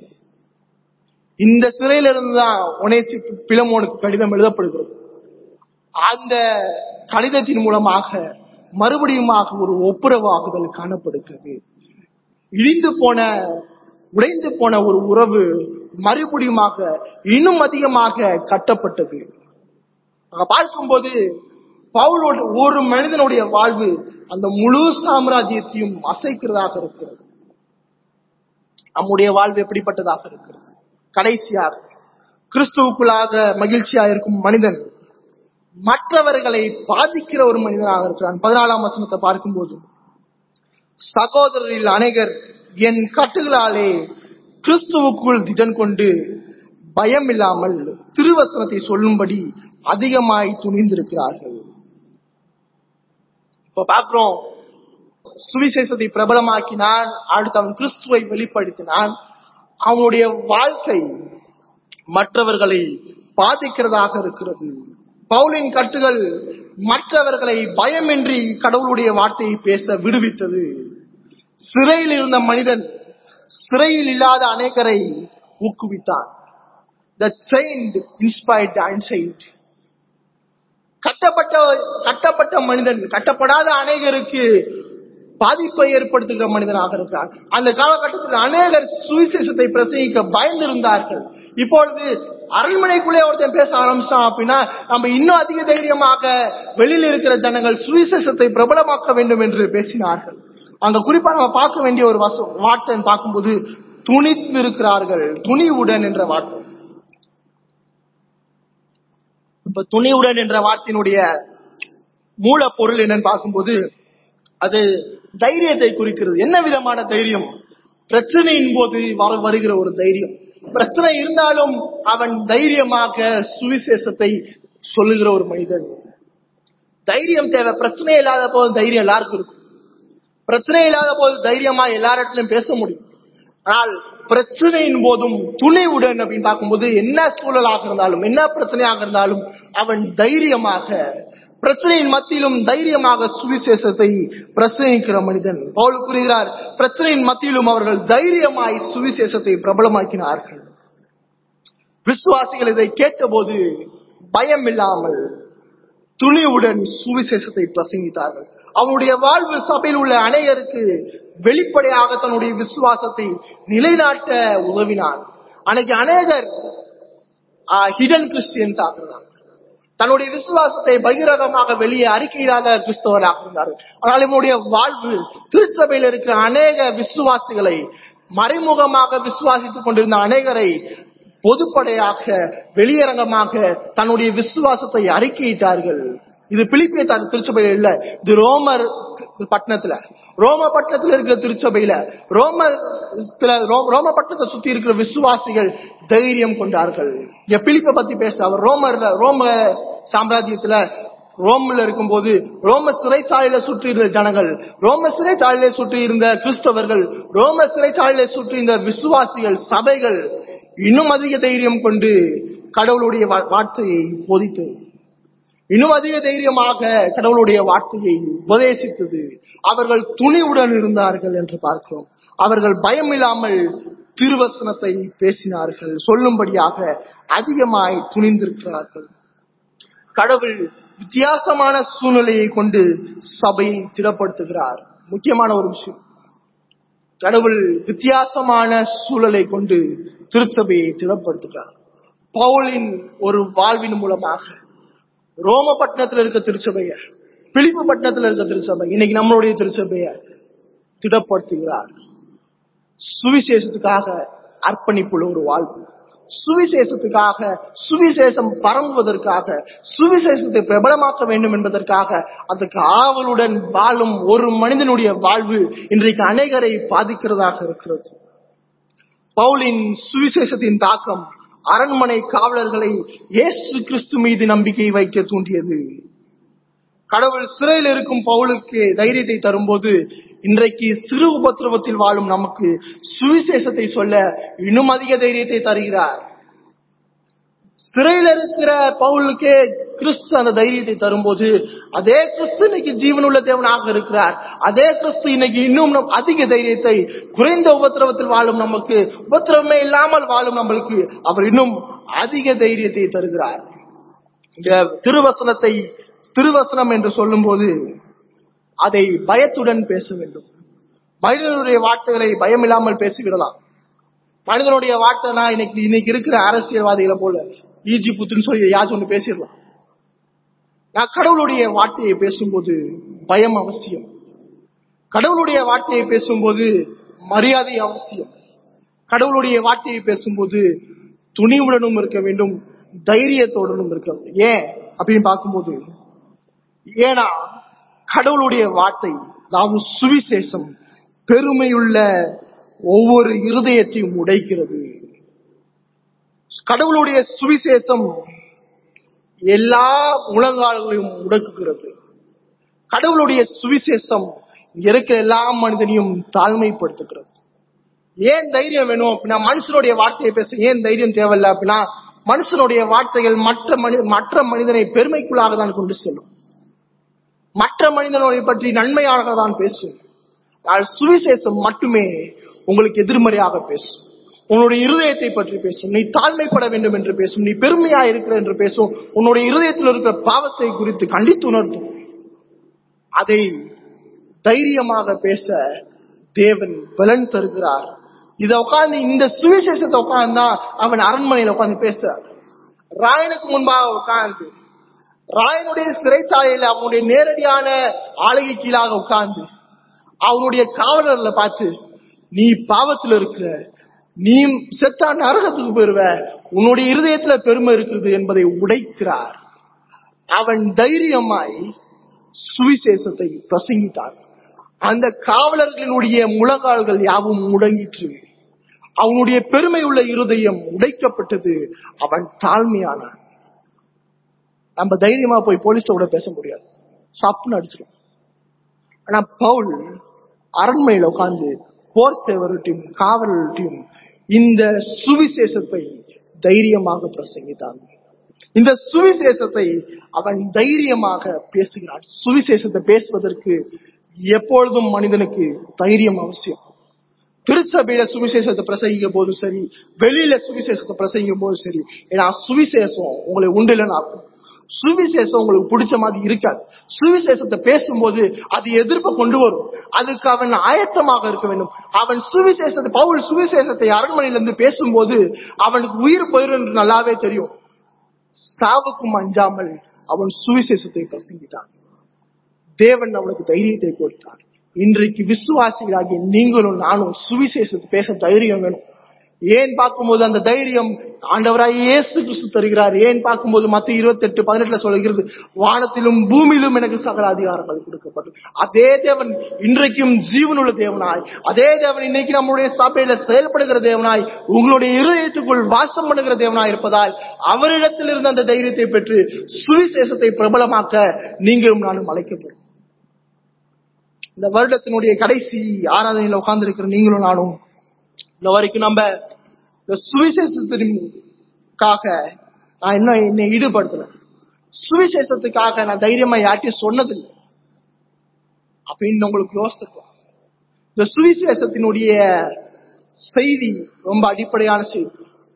இந்த சிறையில இருந்துதான் ஒனேசி பிலமோனுக்கு கடிதம் எழுதப்படுகிறது அந்த கடிதத்தின் மூலமாக மறுபடியுமாக ஒரு ஒப்புரவாகுதல் காணப்படுகிறது இழிந்து போன உடைந்து போன ஒரு உறவு மறுபடியுமாக இன்னும் அதிகமாக கட்டப்பட்டது அங்க பார்க்கும்போது பவுலோட ஒரு மனிதனுடைய வாழ்வு அந்த முழு சாம்ராஜ்யத்தையும் அசைக்கிறதாக இருக்கிறது நம்முடைய வாழ்வு எப்படிப்பட்டதாக இருக்கிறது கடைசியாக கிறிஸ்துவுக்குள்ளாக மகிழ்ச்சியா இருக்கும் மனிதன் மற்றவர்களை பாதிக்கிற ஒரு மனிதனாக இருக்கிறான் பதினாலாம் வசனத்தை பார்க்கும்போது சகோதரரில் அநேகர் என் கட்டுகளாலே கிறிஸ்துவுக்குள் திடன் கொண்டு பயம் இல்லாமல் திருவசனத்தை சொல்லும்படி அதிகமாய் துணிந்திருக்கிறார்கள் இப்ப பார்க்கிறோம் சுவிசேஷத்தை பிரபலமாக்கினான் அடுத்து அவன் கிறிஸ்துவை வெளிப்படுத்தினான் அவனுடைய வாழ்க்கை மற்றவர்களை பாதிக்கிறதாக இருக்கிறது பவுலின் கட்டுகள் மற்றவர்களை பயமின்றி கடவுளுடைய வார்த்தையை பேச விடுவித்தது சிறையில் இருந்த மனிதன் சிறையில் இல்லாத அநேகரை ஊக்குவித்தான் The chained inspired the unchained. கட்டப்பட்ட கட்டப்பட்ட மனிதன் கட்டப்படாத அநேகருக்கு பாதிப்பை ஏற்படுத்துகிற மனிதனாக இருக்கிறார் அந்த காலகட்டத்தில் அநேகர் சுவிசேஷத்தை பிரசங்கிக்க பயந்திருந்தார்கள் இப்பொழுது அரண்மனைக்குள்ளே ஒருத்தன் பேச ஆரம்பிச்சான் அப்படின்னா நம்ம இன்னும் அதிக தைரியமாக வெளியில் இருக்கிற ஜனங்கள் சுவிசேஷத்தை பிரபலமாக்க வேண்டும் என்று பேசினார்கள் அங்க குறிப்பா நம்ம பார்க்க வேண்டிய ஒரு வச வார்த்தை பார்க்கும்போது துணித்து இருக்கிறார்கள் துணிவுடன் என்ற வார்த்தை இப்ப துணிவுடன் என்ற வார்த்தையினுடைய மூல பொருள் என்னன்னு பார்க்கும்போது அது தைரியத்தை குறிக்கிறது என்ன விதமான தைரியம் பிரச்சனையின் போது வர வருகிற ஒரு தைரியம் பிரச்சனை இருந்தாலும் அவன் தைரியமாக சுவிசேஷத்தை சொல்லுகிற ஒரு மனிதன் தைரியம் தேவை பிரச்சனை இல்லாத போது தைரியம் எல்லாருக்கும் இருக்கும் பிரச்சனை இல்லாத போது தைரியமா எல்லாரிடத்திலும் பேச முடியும் ஆனால் பிரச்சனையின் போதும் துணைவுடன் அப்படின்னு பார்க்கும்போது என்ன சூழலாக இருந்தாலும் என்ன பிரச்சனையாக இருந்தாலும் அவன் தைரியமாக பிரச்சனையின் மத்தியிலும் தைரியமாக சுவிசேஷத்தை பிரசங்கிக்கிற மனிதன் பவுல் கூறுகிறார் பிரச்சனையின் மத்தியிலும் அவர்கள் தைரியமாய் சுவிசேஷத்தை பிரபலமாக்கினார்கள் விசுவாசிகள் இதை கேட்டபோது பயம் இல்லாமல் துணிவுடன் சுவிசேஷத்தை பிரசங்கித்தார்கள் அவனுடைய வாழ்வு சபையில் உள்ள அநேகருக்கு வெளிப்படையாக தன்னுடைய விசுவாசத்தை நிலைநாட்ட உதவினான் அன்னைக்கு அநேகர் ஹிடன் கிறிஸ்டியன்ஸ் ஆகிறாங்க தன்னுடைய விசுவாசத்தை பகிரங்கமாக வெளியே அறிக்கையிடாத கிறிஸ்தவராக இருந்தார்கள் ஆனால் இவனுடைய வாழ்வு திருச்சபையில் இருக்கிற அநேக விசுவாசிகளை மறைமுகமாக விசுவாசித்துக் கொண்டிருந்த அநேகரை பொதுப்படையாக வெளியரங்கமாக தன்னுடைய விசுவாசத்தை அறிக்கையிட்டார்கள் இது பிலிப்பிய திருச்சபையில இல்ல இது ரோமர் பட்டணத்துல ரோம பட்டணத்துல இருக்கிற திருச்சபையில ரோம ரோம பட்டணத்தை சுத்தி இருக்கிற விசுவாசிகள் தைரியம் கொண்டார்கள் இங்க பிலிப்பை பத்தி பேச அவர் ரோமர்ல ரோம சாம்ராஜ்யத்துல ரோம்ல இருக்கும்போது ரோம சிறைச்சாலையில சுற்றி இருந்த ஜனங்கள் ரோம சிறைச்சாலையில சுற்றி இருந்த கிறிஸ்தவர்கள் ரோம சிறைச்சாலையில சுற்றி இருந்த விசுவாசிகள் சபைகள் இன்னும் அதிக தைரியம் கொண்டு கடவுளுடைய வார்த்தையை போதித்து இன்னும் அதிக தைரியமாக கடவுளுடைய வார்த்தையை உபதேசித்தது அவர்கள் துணிவுடன் இருந்தார்கள் என்று பார்க்கிறோம் அவர்கள் பயம் இல்லாமல் திருவசனத்தை பேசினார்கள் சொல்லும்படியாக அதிகமாய் துணிந்திருக்கிறார்கள் கடவுள் வித்தியாசமான சூழ்நிலையை கொண்டு சபையை திடப்படுத்துகிறார் முக்கியமான ஒரு விஷயம் கடவுள் வித்தியாசமான சூழலை கொண்டு திருச்சபையை திடப்படுத்துகிறார் பவுலின் ஒரு வாழ்வின் மூலமாக ரோம பட்டணத்துல இருக்க திருச்சபைய பிலிப்பு பட்டணத்துல இருக்க திருச்சபை இன்னைக்கு நம்மளுடைய திருச்சபைய திடப்படுத்துகிறார் சுவிசேஷத்துக்காக அர்ப்பணிப்புள்ள ஒரு வாழ்வு சுவிசேஷத்துக்காக சுவிசேஷம் பரம்புவதற்காக சுவிசேஷத்தை பிரபலமாக்க வேண்டும் என்பதற்காக அதற்கு ஆவலுடன் வாழும் ஒரு மனிதனுடைய வாழ்வு இன்றைக்கு அநேகரை பாதிக்கிறதாக இருக்கிறது பவுலின் சுவிசேஷத்தின் தாக்கம் அரண்மனை காவலர்களை இயேசு கிறிஸ்து மீது நம்பிக்கை வைக்க தூண்டியது கடவுள் சிறையில் இருக்கும் பவுலுக்கு தைரியத்தை தரும்போது இன்றைக்கு சிறு உபத்திரவத்தில் வாழும் நமக்கு சுவிசேஷத்தை சொல்ல இன்னும் அதிக தைரியத்தை தருகிறார் சிறையில் இருக்கிற பவுலுக்கே கிறிஸ்து அந்த தைரியத்தை தரும்போது அதே கிறிஸ்து இன்னைக்கு ஜீவனுள்ள தேவனாக இருக்கிறார் அதே கிறிஸ்து இன்னைக்கு இன்னும் அதிக தைரியத்தை குறைந்த உபத்திரவத்தில் வாழும் நமக்கு உபத்திரவமே இல்லாமல் வாழும் நம்மளுக்கு அவர் இன்னும் அதிக தைரியத்தை தருகிறார் இந்த திருவசனத்தை திருவசனம் என்று சொல்லும் போது அதை பயத்துடன் பேச வேண்டும் மனிதனுடைய வார்த்தைகளை பயம் இல்லாமல் பேசிவிடலாம் மனிதனுடைய வார்த்தைனா இன்னைக்கு இன்னைக்கு இருக்கிற அரசியல்வாதிகளை போல ஈஜி புத்துன்னு சொல்லி யாச்சும் ஒன்று பேசிடலாம் நான் கடவுளுடைய வார்த்தையை பேசும்போது பயம் அவசியம் கடவுளுடைய வார்த்தையை பேசும்போது மரியாதை அவசியம் கடவுளுடைய வார்த்தையை பேசும்போது துணிவுடனும் இருக்க வேண்டும் தைரியத்தோடனும் இருக்க வேண்டும் ஏன் அப்படின்னு பார்க்கும்போது ஏன்னா கடவுளுடைய வார்த்தை அதாவது சுவிசேஷம் பெருமையுள்ள ஒவ்வொரு இருதயத்தையும் உடைக்கிறது கடவுளுடைய சுவிசேஷம் எல்லா முழங்கால்களையும் முடக்குகிறது கடவுளுடைய சுவிசேஷம் இருக்கிற எல்லா மனிதனையும் தாழ்மைப்படுத்துகிறது ஏன் தைரியம் வேணும் அப்படின்னா மனுஷனுடைய வார்த்தையை பேச ஏன் தைரியம் தேவையில்லை அப்படின்னா மனுஷனுடைய வார்த்தைகள் மற்ற மனித மற்ற மனிதனை பெருமைக்குள்ளாக தான் கொண்டு செல்லும் மற்ற மனிதனுடைய பற்றி நன்மையாக தான் பேசும் ஆனால் சுவிசேஷம் மட்டுமே உங்களுக்கு எதிர்மறையாக பேசும் உன்னுடைய இருதயத்தை பற்றி பேசும் நீ தாழ்மைப்பட வேண்டும் என்று பேசும் நீ பெருமையா இருக்கிற என்று பேசும் உன்னுடைய இருதயத்தில் இருக்கிற பாவத்தை குறித்து கண்டித்து உணர்த்தும் அதை தைரியமாக பேச தேவன் பலன் தருகிறார் இத உட்கார்ந்து இந்த சுவிசேஷத்தை உட்கார்ந்தா அவன் அரண்மனையில உட்கார்ந்து பேசுறார் ராயனுக்கு முன்பாக உட்கார்ந்து ராயனுடைய சிறைச்சாலையில அவனுடைய நேரடியான ஆளுகை கீழாக உட்கார்ந்து அவனுடைய காவலர்ல பார்த்து நீ பாவத்துல இருக்கிற நீ செத்தா நரகத்துக்கு போயிருவ உன்னுடைய இருதயத்துல பெருமை இருக்கிறது என்பதை உடைக்கிறார் அவன் தைரியமாய் சுவிசேஷத்தை பிரசங்கித்தான் அந்த காவலர்களினுடைய முழங்கால்கள் யாவும் முடங்கிற்று அவனுடைய பெருமை உள்ள இருதயம் உடைக்கப்பட்டது அவன் தாழ்மையானான் நம்ம தைரியமா போய் போலீஸ்ட கூட பேச முடியாது சப்புன்னு அடிச்சிடும் ஆனா பவுல் அரண்மனையில உட்கார்ந்து போர் சேவர்கிட்டையும் காவலர்கிட்டையும் இந்த சுவிசேஷத்தை தைரியமாக பிரசங்கித்தான் இந்த சுவிசேஷத்தை அவன் தைரியமாக பேசுகிறான் சுவிசேஷத்தை பேசுவதற்கு எப்பொழுதும் மனிதனுக்கு தைரியம் அவசியம் திருச்சபையில சுவிசேஷத்தை பிரசங்கிக்கும் போதும் சரி வெளியில சுவிசேஷத்தை பிரசங்கிக்கும் போதும் சரி ஏன்னா சுவிசேஷம் உங்களை உண்டிலனாக்கும் சுவிசேஷம் உங்களுக்கு பிடிச்ச மாதிரி இருக்காது சுவிசேஷத்தை பேசும்போது அது எதிர்ப்பை கொண்டு வரும் அதுக்கு அவன் ஆயத்தமாக இருக்க வேண்டும் அவன் சுவிசேஷத்தை பவுல் சுவிசேஷத்தை அரண்மனையிலிருந்து பேசும்போது அவனுக்கு உயிர் போயிரும் என்று நல்லாவே தெரியும் சாவுக்கும் அஞ்சாமல் அவன் சுவிசேஷத்தை பிரசங்கிட்டான் தேவன் அவனுக்கு தைரியத்தை கொடுத்தார் இன்றைக்கு விசுவாசிகளாகிய நீங்களும் நானும் சுவிசேஷத்தை பேச தைரியம் வேணும் ஏன் பார்க்கும்போது அந்த தைரியம் ஆண்டவராய் இயேசு கிறிஸ்து தருகிறார் ஏன் பார்க்கும்போது மத்த இருபத்தி எட்டு பதினெட்டுல சொல்கிறது வானத்திலும் பூமியிலும் எனக்கு சகல அதிகாரங்கள் கொடுக்கப்படும் அதே தேவன் இன்றைக்கும் ஜீவனுள்ள தேவனாய் அதே தேவன் இன்னைக்கு நம்முடைய சபையில செயல்படுகிற தேவனாய் உங்களுடைய இருதயத்துக்குள் வாசம் பண்ணுகிற தேவனாய் இருப்பதால் அவரிடத்தில் இருந்த அந்த தைரியத்தை பெற்று சுவிசேஷத்தை பிரபலமாக்க நீங்களும் நானும் அழைக்கப்படும் இந்த வருடத்தினுடைய கடைசி ஆராதனையில உட்கார்ந்து இருக்கிற நீங்களும் நானும் இந்த வரைக்கும் நம்ம இந்த சுவிசேஷத்திற்காக நான் இன்னும் என்னை ஈடுபடுத்தல சுவிசேஷத்துக்காக நான் தைரியமா யார்ட்டையும் சொன்னதில்லை அப்படின்னு உங்களுக்கு யோசிச்சிருக்கோம் இந்த சுவிசேஷத்தினுடைய செய்தி ரொம்ப அடிப்படையான செய்தி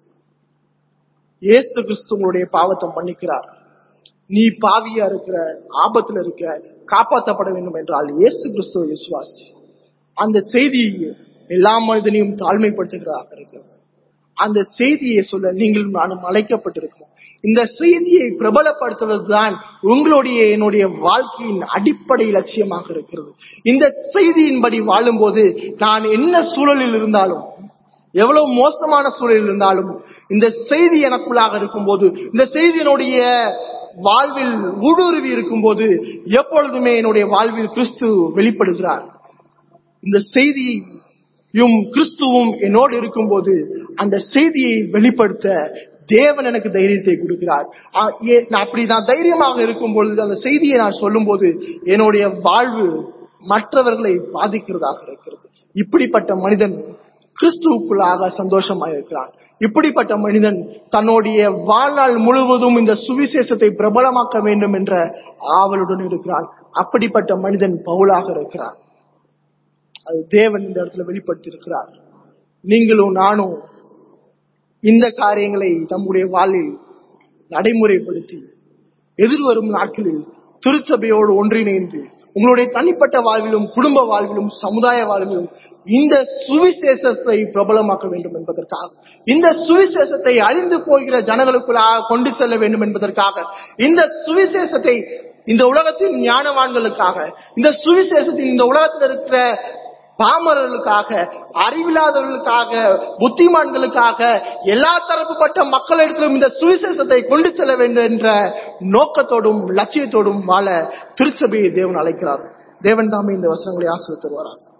இயேசு கிறிஸ்து உங்களுடைய பாவத்தை மன்னிக்கிறார் நீ பாவியா இருக்கிற ஆபத்துல இருக்க காப்பாற்றப்பட வேண்டும் என்றால் இயேசு கிறிஸ்துவ விசுவாசி அந்த செய்தி எல்லா மனிதனையும் தாழ்மைப்படுத்துகிறதாக இருக்கிறது அந்த செய்தியை சொல்ல நீங்களும் நானும் அழைக்கப்பட்டிருக்கிறோம் இந்த செய்தியை பிரபலப்படுத்துவதுதான் உங்களுடைய என்னுடைய வாழ்க்கையின் அடிப்படை லட்சியமாக இருக்கிறது இந்த செய்தியின்படி வாழும்போது நான் என்ன சூழலில் இருந்தாலும் எவ்வளவு மோசமான சூழலில் இருந்தாலும் இந்த செய்தி எனக்குள்ளாக இருக்கும்போது இந்த செய்தியினுடைய வாழ்வில் ஊடுருவி இருக்கும்போது எப்பொழுதுமே என்னுடைய வாழ்வில் கிறிஸ்து வெளிப்படுகிறார் இந்த செய்தியும் கிறிஸ்துவும் என்னோடு இருக்கும்போது அந்த செய்தியை வெளிப்படுத்த தேவன் எனக்கு தைரியத்தை கொடுக்கிறார் ஆ, ஏ- நான் அப்படி நான் தைரியமாக இருக்கும் பொழுது அந்த செய்தியை நான் சொல்லும்போது என்னுடைய வாழ்வு மற்றவர்களை பாதிக்கிறதாக இருக்கிறது இப்படிப்பட்ட மனிதன் கிறிஸ்துவுக்குள்ளாக சந்தோஷமாக இருக்கிறான் இப்படிப்பட்ட மனிதன் தன்னுடைய வாழ்நாள் முழுவதும் இந்த சுவிசேஷத்தை பிரபலமாக்க வேண்டும் என்ற ஆவலுடன் இருக்கிறான் அப்படிப்பட்ட மனிதன் பவுலாக இருக்கிறான் அது தேவன் இந்த இடத்துல வெளிப்படுத்தி இருக்கிறார் நீங்களும் நானும் இந்த காரியங்களை நம்முடைய வாழ்வில் நடைமுறைப்படுத்தி எதிர்வரும் நாட்களில் திருச்சபையோடு ஒன்றிணைந்து உங்களுடைய தனிப்பட்ட வாழ்விலும் குடும்ப வாழ்விலும் சமுதாய வாழ்விலும் இந்த சுவிசேஷத்தை பிரபலமாக்க வேண்டும் என்பதற்காக இந்த சுவிசேஷத்தை அழிந்து போகிற ஜனங்களுக்குள்ளாக கொண்டு செல்ல வேண்டும் என்பதற்காக இந்த சுவிசேஷத்தை இந்த உலகத்தின் ஞானவான்களுக்காக இந்த சுவிசேஷத்தின் இந்த உலகத்தில் இருக்கிற பாமரர்களுக்காக அறிவில்லாதவர்களுக்காக புத்திமான்களுக்காக எல்லா தரப்புப்பட்ட மக்களிடத்திலும் இந்த சுவிசேஷத்தை கொண்டு செல்ல வேண்டும் என்ற நோக்கத்தோடும் லட்சியத்தோடும் வாழ திருச்சபையை தேவன் அழைக்கிறார் தேவன் தாமே இந்த வசனங்களை ஆசிரியர் தருவாரார்